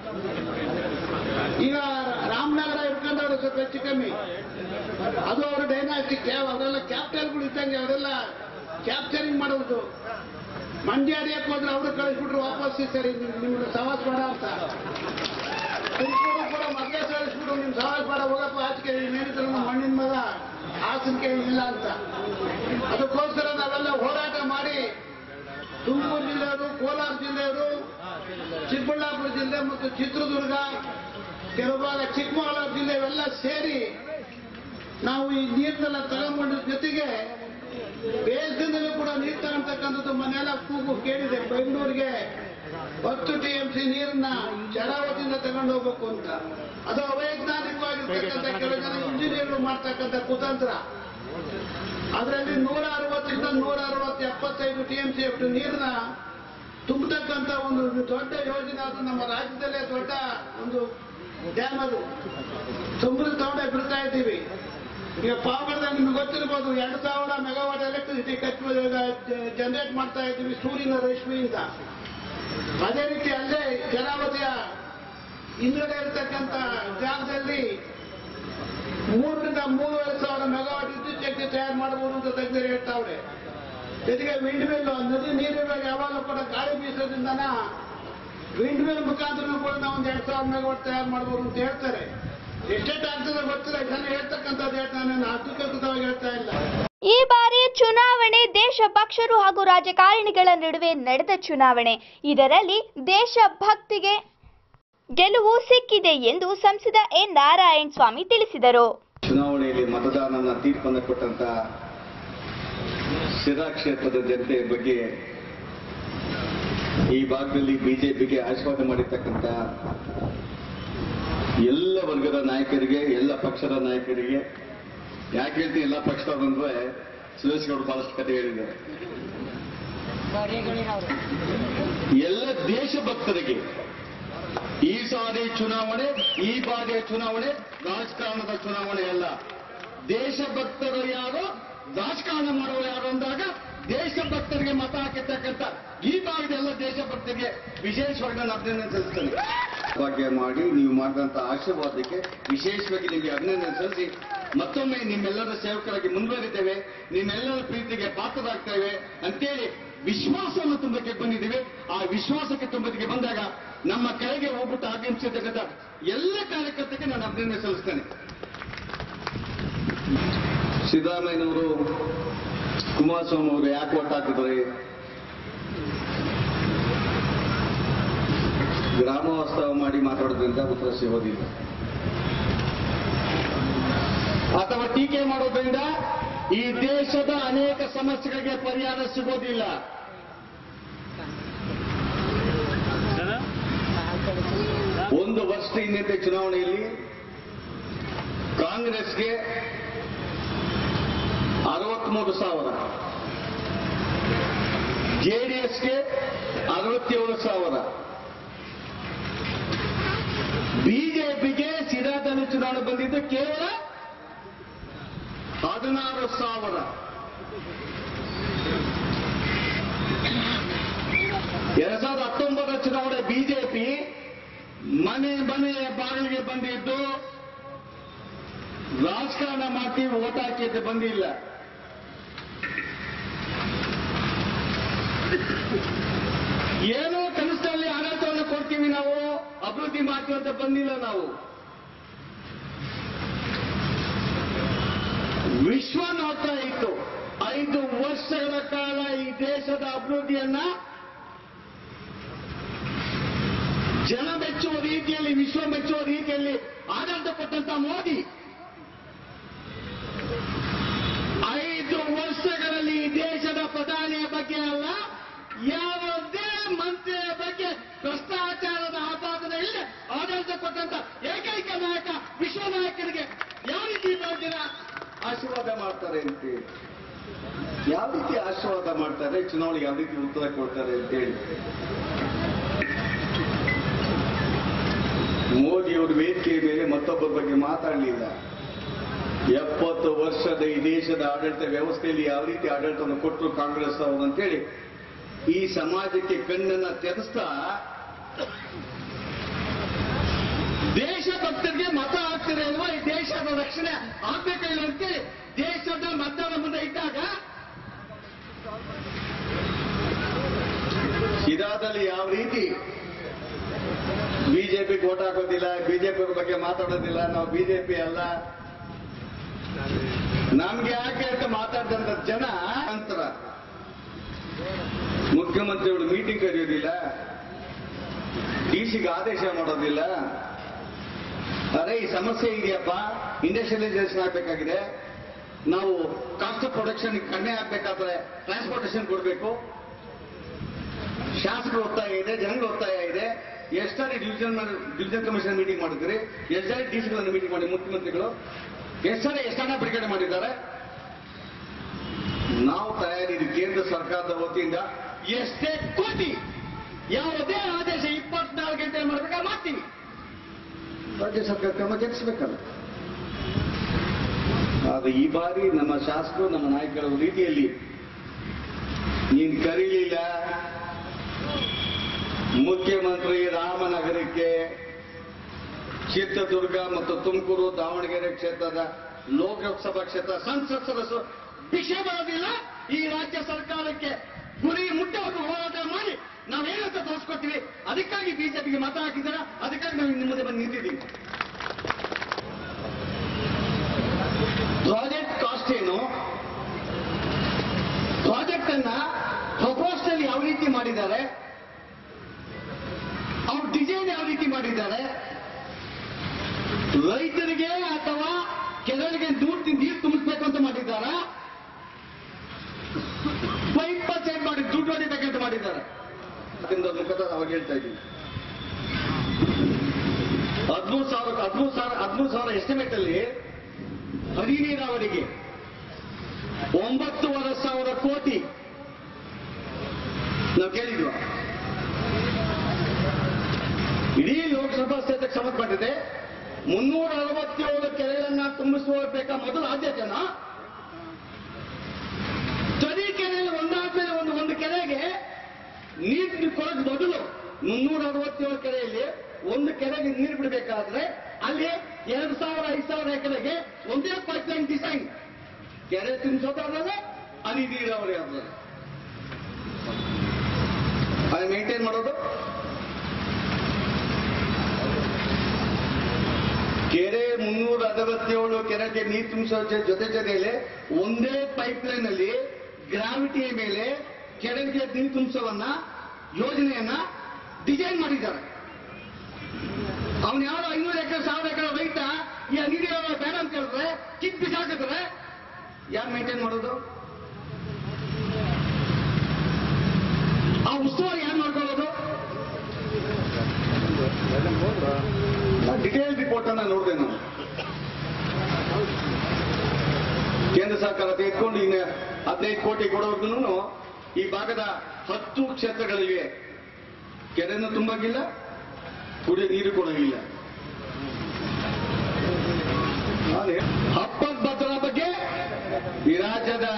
ಈಗ ರಾಮನಗರ ಇಟ್ಕೊಂಡವ್ರು ಸ್ವಲ್ಪ ಹೆಚ್ಚು ಕಮ್ಮಿ ಅದು ಅವರ ಡೈನಾಸ್ಟಿಕ್ ಅವರೆಲ್ಲ ಕ್ಯಾಪ್ಟನ್ಗಳು ಇದ್ದಂಗೆ ಅವರೆಲ್ಲ ಕ್ಯಾಪ್ಚರಿಂಗ್ ಮಾಡೋದು ಮಂಡ್ಯ ಅಡಿಯಕ್ಕೆ ಹೋದ್ರೆ ಅವರು ಕಳಿಸ್ಬಿಟ್ರು ವಾಪಸ್ ಸರಿ ನಿಮ್ಗೆ ಸವಾಸ್ ಬೇಡ ಅಂತ ತುಮಕೂರು ಕೂಡ ಮೊದಲೇ ಕಳಿಸ್ಬಿಟ್ರು ನಿಮ್ ಸವಾಸ್ ಬೇಡ ಹೋಗಪ್ಪ ಆಚೆಗೆ ಮೇಲಿದ್ರು ಮಣ್ಣಿನ ಮಗ ಹಾಸನಕ್ಕೆ ಇಲ್ಲ ಅಂತ ಅದಕ್ಕೋಸ್ಕರ ನಾವೆಲ್ಲ ಹೋರಾಟ ಮಾಡಿ ತುಮಕೂರು ಜಿಲ್ಲೆಯವರು ಕೋಲಾರ ಜಿಲ್ಲೆಯವರು ಚಿಕ್ಕಬಳ್ಳಾಪುರ ಜಿಲ್ಲೆ ಮತ್ತು ಚಿತ್ರದುರ್ಗ ಕೆಲವು ಭಾಗ ಚಿಕ್ಕಮಗಳೂರು ಜಿಲ್ಲೆ ಇವೆಲ್ಲ ಸೇರಿ ನಾವು ಈ ನೀರನ್ನೆಲ್ಲ ತಗೊಂಬಂದ ಜೊತೆಗೆ ದೇಶದಿಂದಲೂ ಕೂಡ ನೀರು ತಗೊಂತಕ್ಕಂಥದ್ದು ಮನೆಯೆಲ್ಲ ಕೂಗು ಕೇಳಿದೆ ಬೆಂಗಳೂರಿಗೆ ಹತ್ತು ಟಿ ಎಂ ಸಿ ನೀರನ್ನ ಶರಾವತಿಯಿಂದ ತಗೊಂಡು ಹೋಗ್ಬೇಕು ಅಂತ ಅದು ಅವೈಜ್ಞಾನಿಕವಾಗಿರ್ತಕ್ಕಂಥ ಕೆಲವು ಜನ ಇಂಜಿನಿಯರ್ಗಳು ಮಾಡ್ತಕ್ಕಂಥ ಕುತಂತ್ರ ಅದರಲ್ಲಿ ನೂರ ಅರವತ್ತರಿಂದ ನೂರ ಅರವತ್ತು ಎಪ್ಪತ್ತೈದು ಟಿ ಎಂ ಸಿ ಅಷ್ಟು ನೀರನ್ನ ತುಂಬತಕ್ಕಂಥ ಒಂದು ದೊಡ್ಡ ಯೋಜನೆ ಅದು ನಮ್ಮ ರಾಜ್ಯದಲ್ಲೇ ದೊಡ್ಡ ಒಂದು ಡ್ಯಾಮ್ ಅದು ಸಮುದ್ರ ತಗೊಂಡೆ ಬಿಡ್ತಾ ಇದ್ದೀವಿ ಈಗ ಪಾವಗಡದಾಗ ನಿಮ್ಗೆ ಗೊತ್ತಿರ್ಬೋದು ಎರಡು ಸಾವಿರ ಮೆಗಾವಾಟ್ ಎಲೆಕ್ಟ್ರಿಸಿಟಿ ಕಚ್ಚು ಜನರೇಟ್ ಮಾಡ್ತಾ ಇದ್ದೀವಿ ಸೂರ್ಯನ ರಶ್ಮಿಯಿಂದ ಅದೇ ರೀತಿ ಅಲ್ಲೇ ಜಲಾವತಿಯ ಹಿಂದ್ಗಡೆ ಇರತಕ್ಕಂಥ ಜಾಗದಲ್ಲಿ ಮೂರರಿಂದ ಮೂರುವರೆ ಸಾವಿರ ಮೆಗಾವಾಟ್ ವಿದ್ಯುತ್ ಶಕ್ತಿ ತಯಾರು ಮಾಡಬಹುದು ಅಂತ ತಜ್ಞರು ಹೇಳ್ತಾವ್ರೆ ಜೊತೆಗೆ ವಿಂಡ್ ಮಿಲ್ ನದಿ ನೀರಿರುವಾಗ ಯಾವಾಗಲೂ ಕೂಡ ಗಾಳಿ ಬೀಸೋದ್ರಿಂದನ ವಿಂಡ್ ಮಿಲ್ ಮುಖಾಂತರ ಕೂಡ ನಾವು ಒಂದು ಎರಡು ಸಾವಿರ ಮೆಗಾವಾಟ್ ತಯಾರು ಮಾಡಬಹುದು ಅಂತ ಹೇಳ್ತಾರೆ ಎಷ್ಟೆಷ್ಟು ಆಗ್ತದೆ ಗೊತ್ತಿಲ್ಲ ಇದನ್ನು ಹೇಳ್ತಕ್ಕಂಥದ್ದು ಹೇಳ್ತಾನೆ ನಾನು ಅಧಿಕೃತವಾಗಿ ಹೇಳ್ತಾ ಇಲ್ಲ ಈ ಬಾರಿ ಚುನಾವಣೆ ದೇಶ ಪಕ್ಷರು ಹಾಗೂ ರಾಜಕಾರಣಿಗಳ ನಡುವೆ ನಡೆದ ಚುನಾವಣೆ ಇದರಲ್ಲಿ ದೇಶಭಕ್ತಿಗೆ ಗೆಲುವು ಸಿಕ್ಕಿದೆ ಎಂದು ಸಂಸದ ಎನ್ ನಾರಾಯಣ ಸ್ವಾಮಿ ತಿಳಿಸಿದರು ಚುನಾವಣೆಯಲ್ಲಿ ಮತದಾನನ ತೀರ್ಪನ್ನು ಕೊಟ್ಟಂತ ಶಿರಾ ಕ್ಷೇತ್ರದ ಜನತೆಯ ಬಗ್ಗೆ ಈ ಭಾಗದಲ್ಲಿ ಬಿಜೆಪಿಗೆ ಆಶೀರ್ವಾದ ಮಾಡಿರ್ತಕ್ಕಂಥ ಎಲ್ಲ ವರ್ಗದ ನಾಯಕರಿಗೆ ಎಲ್ಲ ಪಕ್ಷದ ನಾಯಕರಿಗೆ ಯಾಕೆ ಹೇಳ್ತೀನಿ ಎಲ್ಲ ಪಕ್ಷದವ್ರಂದ್ರೆ ಸುರೇಶ್ ಗೌಡ ಬಹಳಷ್ಟು ಕತೆ ಹೇಳಿದ್ದಾರೆ ಎಲ್ಲ ದೇಶಭಕ್ತರಿಗೆ ಈ ಸಾರಿ ಚುನಾವಣೆ ಈ ಬಾರಿಯ ಚುನಾವಣೆ ರಾಜಕಾರಣದ ಚುನಾವಣೆ ಅಲ್ಲ ದೇಶಭಕ್ತರು ಯಾರು ರಾಜಕಾರಣ ಮಾಡುವ ಯಾರು ಅಂದಾಗ ದೇಶಭಕ್ತರಿಗೆ ಮತ ಹಾಕಿರ್ತಕ್ಕಂಥ ಈ ಭಾಗದ ಎಲ್ಲ ದೇಶಭಕ್ತರಿಗೆ ವಿಶೇಷವಾಗಿ ನಾನು ಅಭಿನಂದನೆ ಸಲ್ಲಿಸ್ತೇನೆ ಭಾಗ್ಯ ಮಾಡಿ ನೀವು ಮಾಡಿದಂತ ಆಶೀರ್ವಾದಕ್ಕೆ ವಿಶೇಷವಾಗಿ ನಿಮಗೆ ಅಭಿನಂದನೆ ಸಲ್ಲಿಸಿ ಮತ್ತೊಮ್ಮೆ ನಿಮ್ಮೆಲ್ಲರ ಸೇವಕರಾಗಿ ಮುಂದುವರಿತೇವೆ ನಿಮ್ಮೆಲ್ಲರ ಪ್ರೀತಿಗೆ ಪಾತ್ರರಾಗ್ತೇವೆ ಅಂತೇಳಿ ವಿಶ್ವಾಸವನ್ನು ತುಂಬಕ್ಕೆ ಬಂದಿದ್ದೀವಿ ಆ ವಿಶ್ವಾಸಕ್ಕೆ ತುಂಬಕ್ಕೆ ಬಂದಾಗ ನಮ್ಮ ಕೆಳಗೆ ಹೋಗ್ಬಿಟ್ಟು ಆಗಮಿಸಿರ್ತಕ್ಕಂಥ ಎಲ್ಲ ಕಾರ್ಯಕರ್ತರಿಗೆ ನಾನು ಅಭಿನಂದನೆ ಸಲ್ಲಿಸ್ತೇನೆ ಸಿದ್ದರಾಮಯ್ಯನವರು ಕುಮಾರಸ್ವಾಮಿ ಅವರು ಯಾಕೆ ಒಟ್ಟು ಹಾಕಿದ್ದಾರೆ ಗ್ರಾಮವಾಸ್ತವ ಮಾಡಿ ಮಾತಾಡೋದ್ರಿಂದ ಉತ್ತರ ಸಿಗೋದಿಲ್ಲ ಅಥವಾ ಟೀಕೆ ಮಾಡೋದ್ರಿಂದ ಈ ದೇಶದ ಅನೇಕ ಸಮಸ್ಯೆಗಳಿಗೆ ಪರಿಹಾರ ಸಿಗೋದಿಲ್ಲ ಒಂದು ವರ್ಷ ಹಿಂದೆ ಚುನಾವಣೆಯಲ್ಲಿ ಕಾಂಗ್ರೆಸ್ಗೆ ಅರವತ್ಮೂರು ಸಾವಿರ ಜೆಡಿಎಸ್ಗೆ ಅರವತ್ತೇಳು ಸಾವಿರ ಬಿಜೆಪಿಗೆ ಸಿರಾದಲ್ಲಿ ಚುನಾವಣೆ ಬಂದಿದ್ದು ಕೇವಲ ಹದಿನಾರು ಸಾವಿರ ಎರಡ್ ಸಾವಿರದ ಹತ್ತೊಂಬತ್ತರ ಚುನಾವಣೆ ಬಿಜೆಪಿ ಮನೆ ಮನೆ ಬಾಗಿಲಿಗೆ ಬಂದಿದ್ದು ರಾಜಕಾರಣ ಮಾಡ್ತೀವಿ ಓಟ್ ಹಾಕಿ ಅಂತ ಬಂದಿಲ್ಲ ಏನೋ ಕನಸಲ್ಲಿ ಆಡಳಿತವನ್ನು ಕೊಡ್ತೀವಿ ನಾವು ಅಭಿವೃದ್ಧಿ ಮಾಡ್ತೀವಿ ಅಂತ ಬಂದಿಲ್ಲ ನಾವು ವಿಶ್ವ ನೋಡ್ತಾ ಇತ್ತು ಐದು ವರ್ಷಗಳ ಕಾಲ ಈ ದೇಶದ ಅಭಿವೃದ್ಧಿಯನ್ನ ಜನ ಮೆಚ್ಚುವ ರೀತಿಯಲ್ಲಿ ವಿಶ್ವ ಮೆಚ್ಚುವ ರೀತಿಯಲ್ಲಿ ಆಡಳಿತ ಕೊಟ್ಟಂತ ಮೋದಿ ಐದು ವರ್ಷಗಳಲ್ಲಿ ಈ ದೇಶದ ಪ್ರಧಾನಿಯ ಬಗ್ಗೆ ಅಲ್ಲ ಯಾವುದೇ ಮಂತ್ರಿಯ ಬಗ್ಗೆ ಭ್ರಷ್ಟಾಚಾರದ ಆಪಾದನೆ ಇಲ್ಲದೆ ಆಡಳಿತ ಕೊಟ್ಟಂತ ಏಕೈಕ ನಾಯಕ ವಿಶ್ವ ನಾಯಕರಿಗೆ ಯಾವ ರೀತಿ ಜನ ಆಶೀರ್ವಾದ ಮಾಡ್ತಾರೆ ಅಂತೇಳಿ ಯಾವ ರೀತಿ ಆಶೀರ್ವಾದ ಮಾಡ್ತಾರೆ ಚುನಾವಣೆಗೆ ಯಾವ ರೀತಿ ಉತ್ತರ ಕೊಡ್ತಾರೆ ಅಂತೇಳಿ ಮೋದಿಯವರು ವೇದಿಕೆಯ ಮೇಲೆ ಮತ್ತೊಬ್ಬರ ಬಗ್ಗೆ ಮಾತಾಡಲಿಲ್ಲ ಎಪ್ಪತ್ತು ವರ್ಷದ ಈ ದೇಶದ ಆಡಳಿತ ವ್ಯವಸ್ಥೆಯಲ್ಲಿ ಯಾವ ರೀತಿ ಆಡಳಿತವನ್ನು ಕೊಟ್ಟರು ಕಾಂಗ್ರೆಸ್ ಅವರು ಅಂತೇಳಿ ಈ ಸಮಾಜಕ್ಕೆ ಕಣ್ಣನ್ನ ತೆರೆಸ್ತಾ ದೇಶಭಕ್ತರಿಗೆ ಮತ ಹಾಕ್ತಿರ ಇಲ್ವಾ ಈ ದೇಶದ ರಕ್ಷಣೆ ಆಗ್ಬೇಕಿಲ್ಲ ಅಂತೇಳಿ ದೇಶದ ಮತದ ಮುಂದೆ ಇದ್ದಾಗ ಶಿರಾದಲ್ಲಿ ಯಾವ ರೀತಿ ಬಿಜೆಪಿ ಓಟ್ ಹಾಕೋದಿಲ್ಲ ಬಿಜೆಪಿ ಬಗ್ಗೆ ಮಾತಾಡೋದಿಲ್ಲ ನಾವು ಬಿಜೆಪಿ ಅಲ್ಲ ನಮ್ಗೆ ಯಾಕೆ ಅಂತ ಮಾತಾಡಿದಂತ ಜನ ಅಂತರ ಮುಖ್ಯಮಂತ್ರಿಗಳು ಮೀಟಿಂಗ್ ಕರೆಯೋದಿಲ್ಲ ಡಿಸಿಗೆ ಆದೇಶ ಮಾಡೋದಿಲ್ಲ ಅರೆ ಈ ಸಮಸ್ಯೆ ಇದೆಯಪ್ಪ ಇಂಡಸ್ಟ್ರಿಯಲೈಸೇಷನ್ ಆಗ್ಬೇಕಾಗಿದೆ ನಾವು ಕಾಸ್ಟ್ ಆಫ್ ಪ್ರೊಡಕ್ಷನ್ ಕಡಿಮೆ ಆಗ್ಬೇಕಾದ್ರೆ ಟ್ರಾನ್ಸ್ಪೋರ್ಟೇಷನ್ ಕೊಡಬೇಕು ಶಾಸಕರು ಒತ್ತಾಯ ಇದೆ ಜನಗಳ ಒತ್ತಾಯ ಇದೆ ಎಷ್ಟಾರಿ ಡಿವಿಷನ್ ಡಿವಿಷನ್ ಕಮಿಷನ್ ಮೀಟಿಂಗ್ ಮಾಡಿದ್ರಿ ಎಷ್ಟಾರಿ ಡಿಸಿಗಳನ್ನು ಮೀಟಿಂಗ್ ಮಾಡಿ ಮುಖ್ಯಮಂತ್ರಿಗಳು ಎಷ್ಟಾರಿ ಎಷ್ಟನ್ನ ಬಿಡುಗಡೆ ಮಾಡಿದ್ದಾರೆ ನಾವು ತಯಾರಿದ್ದೀವಿ ಕೇಂದ್ರ ಸರ್ಕಾರದ ವತಿಯಿಂದ ಎಷ್ಟೇ ಕೋಟಿ ಯಾವುದೇ ಆದೇಶ ಇಪ್ಪತ್ನಾಲ್ಕು ಗಂಟೆ ಮಾಡ್ಬೇಕಾ ಮಾಡ್ತೀನಿ ರಾಜ್ಯ ಸರ್ಕಾರ ಕ್ರಮ ಜರುಗಿಸಬೇಕಲ್ಲ ಆದ್ರೆ ಈ ಬಾರಿ ನಮ್ಮ ಶಾಸಕರು ನಮ್ಮ ನಾಯಕರ ರೀತಿಯಲ್ಲಿ ನೀನ್ ಕರೀಲಿಲ್ಲ ಮುಖ್ಯಮಂತ್ರಿ ರಾಮನಗರಕ್ಕೆ ಚಿತ್ರದುರ್ಗ ಮತ್ತು ತುಮಕೂರು ದಾವಣಗೆರೆ ಕ್ಷೇತ್ರದ ಲೋಕಸಭಾ ಕ್ಷೇತ್ರ ಸಂಸತ್ ಸದಸ್ಯರು ಭಿಕ್ಷೆ ಬರೋದಿಲ್ಲ ಈ ರಾಜ್ಯ ಸರ್ಕಾರಕ್ಕೆ ಗುರಿ ಮುಟ್ಟವರೆಗೂ ಹೋರಾಟ ಮಾಡಿ ನಾವೇನಂತ ತೋರಿಸ್ಕೊಡ್ತೀವಿ ಅದಕ್ಕಾಗಿ ಬಿಜೆಪಿಗೆ ಮತ ಹಾಕಿದ್ದೀರಾ ಅದಕ್ಕಾಗಿ ನಾವು ನಿಮ್ಮ ಮುಂದೆ ಬಂದು ನಿಂತಿದ್ದೀವಿ ಪ್ರಾಜೆಕ್ಟ್ ಕಾಸ್ಟ್ ಏನು ಪ್ರಾಜೆಕ್ಟ್ ಅನ್ನ ಪ್ರಪೋಸಲ್ ಯಾವ ರೀತಿ ಮಾಡಿದ್ದಾರೆ ಅವ್ರ ಡಿಸೈನ್ ಯಾವ ರೀತಿ ಮಾಡಿದ್ದಾರೆ ರೈತರಿಗೆ ಅಥವಾ ಕೆಲವರಿಗೆ ದೂರ ನೀರು ತುಂಬಿಸ್ಬೇಕು ಅಂತ ಮಾಡಿದ್ದಾರಾ ಫೈವ್ ಪರ್ಸೆಂಟ್ ಮಾಡಿ ದುಡ್ಡು ಹೊಡಿಬೇಕಂತ ಮಾಡಿದ್ದಾರೆ ಅದರಿಂದ ಮುಖದ ಅವಾಗ ಹೇಳ್ತಾ ಇದ್ದೀನಿ ಹದಿಮೂರು ಸಾವಿರ ಹದಿಮೂರು ಸಾವಿರ ಹದಿಮೂರು ಸಾವಿರ ಎಸ್ಟಿಮೇಟ್ ಅಲ್ಲಿ ಹನಿ ನೀರಾವರಿಗೆ ಒಂಬತ್ತುವರೆ ಸಾವಿರ ಕೋಟಿ ನಾವು ಕೇಳಿದ್ವ ಇಡೀ ಲೋಕಸಭಾ ಕ್ಷೇತ್ರಕ್ಕೆ ಸಂಬಂಧಪಟ್ಟಿದೆ ಮುನ್ನೂರ ಅರವತ್ತೇಳು ಕೆರೆಗಳನ್ನ ತುಂಬಿಸಬೇಕಾ ಮೊದಲ ಆದ್ಯತೆನ ತರೀಕೆರೆಯಲ್ಲಿ ಒಂದಾದ್ಮೇಲೆ ಒಂದು ಒಂದು ಕೆರೆಗೆ ನೀರು ಕೊಡೋದು ಮೊದಲು ಮುನ್ನೂರ ಅರವತ್ತೇಳು ಕೆರೆಯಲ್ಲಿ ಒಂದು ಕೆರೆಗೆ ನೀರು ಬಿಡಬೇಕಾದ್ರೆ ಅಲ್ಲಿ ಎರಡು ಸಾವಿರ ಐದು ಸಾವಿರ ಎಕರೆಗೆ ಒಂದೇ ಪೈಪ್ ಲೈನ್ ಡಿಸೈನ್ ಕೆರೆ ತುಂಬಿಸೋದಾದ್ರೆ ಹನಿ ನೀರಾವರಿ ಆಗ್ತದೆ ಅದು ಮೇಂಟೈನ್ ಮಾಡೋದು ಕೆರೆ ಮುನ್ನೂರ ಅರವತ್ತೇಳು ಕೆರೆಗೆ ನೀರು ತುಂಬಿಸೋ ಜೊ- ಜೊತೆ ಜೊತೆಯಲ್ಲಿ ಒಂದೇ ಪೈಪ್ ಲೈನ್ ಅಲ್ಲಿ ಗ್ರಾವಿಟಿಯ ಮೇಲೆ ಕೆರೆಗೆ ನೀರು ತುಂಬಿಸೋವನ್ನ ಯೋಜನೆಯನ್ನ ಡಿಸೈನ್ ಮಾಡಿದ್ದಾರೆ ಅವನು ಯಾರೋ ಐನೂರು ಎಕರೆ ಸಾವಿರ ಎಕರೆ ರೈತ ಈ ನೀರು ಬೇಡ ಅಂತ ಹೇಳಿದ್ರೆ ಕಿತ್ ಬಿಸಾಕಿದ್ರೆ ಯಾರು ಮೇಂಟೈನ್ ಮಾಡೋದು ಆ ಉಸ್ತುವಾರಿ ಯಾರು ಮಾಡ್ಕೊಳ್ಳೋದು ಡಿಟೇಲ್ ರಿಪೋರ್ಟ್ ಅನ್ನ ನೋಡಿದೆ ನಾನು ಕೇಂದ್ರ ಸರ್ಕಾರ ತೆಗೆದುಕೊಂಡು ಇನ್ನು ಹದಿನೈದು ಕೋಟಿ ಕೊಡೋರ್ಗು ಈ ಭಾಗದ ಹತ್ತು ಕ್ಷೇತ್ರಗಳಿವೆ ಕೆರೆನೂ ತುಂಬಾಗಿಲ್ಲ ಕುಡಿಯೋ ನೀರು ಕೊಡೋಗಿಲ್ಲ ಹಬ್ಬದ ಭದ್ರರ ಬಗ್ಗೆ ಈ ರಾಜ್ಯದ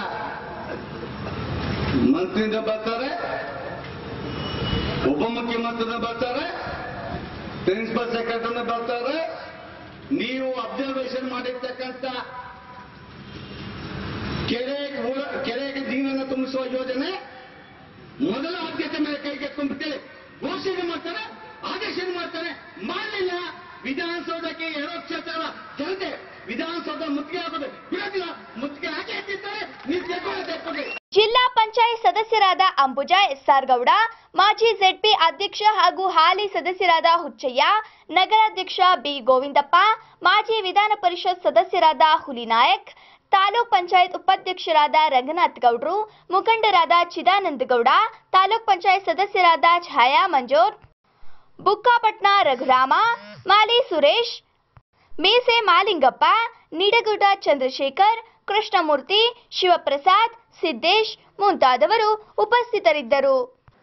ಮಂತ್ರಿಯಿಂದ ಬರ್ತಾರೆ ಉಪಮುಖ್ಯಮಂತ್ರಿನ ಬರ್ತಾರೆ ಪ್ರಿನ್ಸಿಪಲ್ ಸೆಕ್ರೆಟರಿನ ಬರ್ತಾರೆ ನೀವು ಅಬ್ಸರ್ವೇಷನ್ ಮಾಡಿರ್ತಕ್ಕಂಥ ಕೆರೆ ಊರ- ಕೆರೆಗೆ ನೀರನ್ನು ತುಂಬಿಸುವ ಯೋಜನೆ ಮೊದಲ ಆದ್ಯತೆ ಮೇಲೆ ಕೈಗೆತ್ತಿಕೊಂಡ್ಬಿಟ್ಟೇಳಿ ಘೋಷಣೆ ಮಾಡ್ತಾರೆ ಆದೇಶ ಮಾಡ್ತಾರೆ ಮಾಡಲಿಲ್ಲ ವಿಧಾನಸೌಧಕ್ಕೆ ಎರಡು ಕ್ಷೇತ್ರಗಳ ಜನತೆ ವಿಧಾನಸೌಧ ಮುತ್ತಿಗೆ ಹಾಕೋದು ಬಿಡೋದಿಲ್ಲ ಮುತ್ತಿಗೆ ಹಾಕಿ ಹಾಕಿರ್ತಾರೆ ನೀವು ತೆಕ್ಕೊಂಡು ತೆಕ್ಕೊಂಡು ಜಿಲ್ಲಾ ಪಂಚಾಯತ್ ಸದಸ್ಯರಾದ ಅಂಬುಜಾ ಎಸ್ಆರ್ ಗೌಡ ಮಾಜಿ ಜೆಡ್ಪಿ ಅಧ್ಯಕ್ಷ ಹಾಗೂ ಹಾಲಿ ಸದಸ್ಯರಾದ ಹುಚ್ಚಯ್ಯ ನಗರಾಧ್ಯಕ್ಷ ಬಿ ಗೋವಿಂದಪ್ಪ ಮಾಜಿ ವಿಧಾನ ಪರಿಷತ್ ಸದಸ್ಯರಾದ ಹುಲಿನಾಯಕ್ ತಾಲೂಕ್ ಪಂಚಾಯತ್ ಉಪಾಧ್ಯಕ್ಷರಾದ ರಂಗನಾಥ್ ಗೌಡ್ರು ಮುಖಂಡರಾದ ಚಿದಾನಂದ ಗೌಡ ತಾಲೂಕ್ ಪಂಚಾಯತ್ ಸದಸ್ಯರಾದ ಛಾಯಾ ಮಂಜೂರ್ ಬುಕ್ಕಾಪಟ್ನ ರಘುರಾಮ ಮಾಲಿ ಸುರೇಶ್ ಮೀಸೆ ಮಾಲಿಂಗಪ್ಪ ನಿಡಗುಡ ಚಂದ್ರಶೇಖರ್ ಕೃಷ್ಣಮೂರ್ತಿ ಶಿವಪ್ರಸಾದ್ ಸಿದ್ದೇಶ್ ಮುಂತಾದವರು ಉಪಸ್ಥಿತರಿದ್ದರು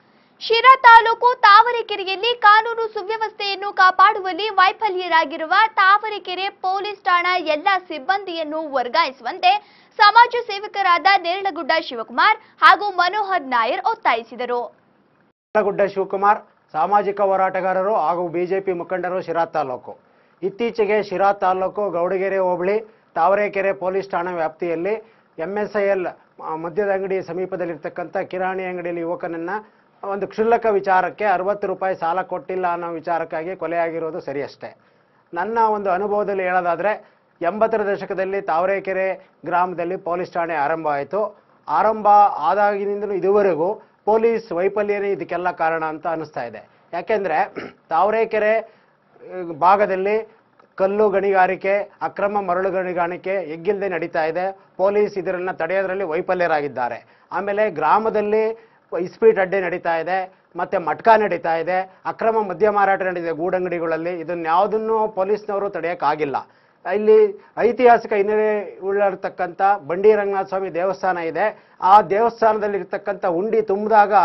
ಶಿರಾ ತಾಲೂಕು ತಾವರೆಕೆರೆಯಲ್ಲಿ ಕಾನೂನು ಸುವ್ಯವಸ್ಥೆಯನ್ನು ಕಾಪಾಡುವಲ್ಲಿ ವೈಫಲ್ಯರಾಗಿರುವ ತಾವರೆಕೆರೆ ಪೊಲೀಸ್ ಠಾಣಾ ಎಲ್ಲ ಸಿಬ್ಬಂದಿಯನ್ನು ವರ್ಗಾಯಿಸುವಂತೆ ಸಮಾಜ ಸೇವಕರಾದ ನೇರಳಗುಡ್ಡ ಶಿವಕುಮಾರ್ ಹಾಗೂ ಮನೋಹರ್ ನಾಯರ್ ಒತ್ತಾಯಿಸಿದರು ಗುಡ್ಡ ಶಿವಕುಮಾರ್ ಸಾಮಾಜಿಕ ಹೋರಾಟಗಾರರು ಹಾಗೂ ಬಿಜೆಪಿ ಮುಖಂಡರು ಶಿರಾ ತಾಲೂಕು ಇತ್ತೀಚೆಗೆ ಶಿರಾ ತಾಲೂಕು ಗೌಡಗೆರೆ ಹೋಬಳಿ ತಾವರೆಕೆರೆ ಪೊಲೀಸ್ ಠಾಣಾ ವ್ಯಾಪ್ತಿಯಲ್ಲಿ ಎಂಎಸ್ಐಎಲ್ ಮದ್ಯದ ಅಂಗಡಿ ಸಮೀಪದಲ್ಲಿರ್ತಕ್ಕಂಥ ಕಿರಾಣಿ ಅಂಗಡಿಯಲ್ಲಿ ಯುವಕನನ್ನ ಒಂದು ಕ್ಷುಲ್ಲಕ ವಿಚಾರಕ್ಕೆ ಅರವತ್ತು ರೂಪಾಯಿ ಸಾಲ ಕೊಟ್ಟಿಲ್ಲ ಅನ್ನೋ ವಿಚಾರಕ್ಕಾಗಿ ಕೊಲೆಯಾಗಿರೋದು ಸರಿಯಷ್ಟೇ ನನ್ನ ಒಂದು ಅನುಭವದಲ್ಲಿ ಹೇಳೋದಾದ್ರೆ ಎಂಬತ್ತರ ದಶಕದಲ್ಲಿ ತಾವರೆಕೆರೆ ಗ್ರಾಮದಲ್ಲಿ ಪೊಲೀಸ್ ಠಾಣೆ ಆರಂಭ ಆಯಿತು ಆರಂಭ ಆದಾಗಿನಿಂದಲೂ ಇದುವರೆಗೂ ಪೊಲೀಸ್ ವೈಫಲ್ಯನೇ ಇದಕ್ಕೆಲ್ಲ ಕಾರಣ ಅಂತ ಅನಿಸ್ತಾ ಇದೆ ಯಾಕೆಂದ್ರೆ ತಾವರೆಕೆರೆ ಅಹ್, ಭಾಗದಲ್ಲಿ ಕಲ್ಲು ಗಣಿಗಾರಿಕೆ ಅಕ್ರಮ ಮರಳು ಗಣಿಗಾರಿಕೆ ಎಗ್ಗಿಲ್ಲದೆ ನಡೀತಾ ಇದೆ ಪೊಲೀಸ್ ಇದರನ್ನ ತಡೆಯೋದ್ರಲ್ಲಿ ವೈಫಲ್ಯರಾಗಿದ್ದಾರೆ ಆಮೇಲೆ ಗ್ರಾಮದಲ್ಲಿ ಇಸ್ಪೀಟ್ ಅಡ್ಡೆ ನಡೀತಾ ಇದೆ ಮತ್ತೆ ಮಟ್ಕ ನಡೀತಾ ಇದೆ ಅಕ್ರಮ ಮದ್ಯ ಮಾರಾಟ ನಡೀತಿದೆ ಗೂಡಂಗಡಿಗಳಲ್ಲಿ ಇದನ್ಯಾವುದನ್ನು ಪೊಲೀಸ್ನವರು ತಡೆಯೋಕ್ಕಾಗಿಲ್ಲ ಇಲ್ಲಿ ಐತಿಹಾಸಿಕ ಹಿನ್ನೆಲೆ ಉಳ್ಳರ್ತಕ್ಕಂಥ ಬಂಡಿ ರಂಗನಾಥ ಸ್ವಾಮಿ ದೇವಸ್ಥಾನ ಇದೆ ಆ ದೇವಸ್ಥಾನದಲ್ಲಿ ಇರ್ತಕ್ಕಂಥ ಉಂಡಿ ತುಂಬಿದಾಗ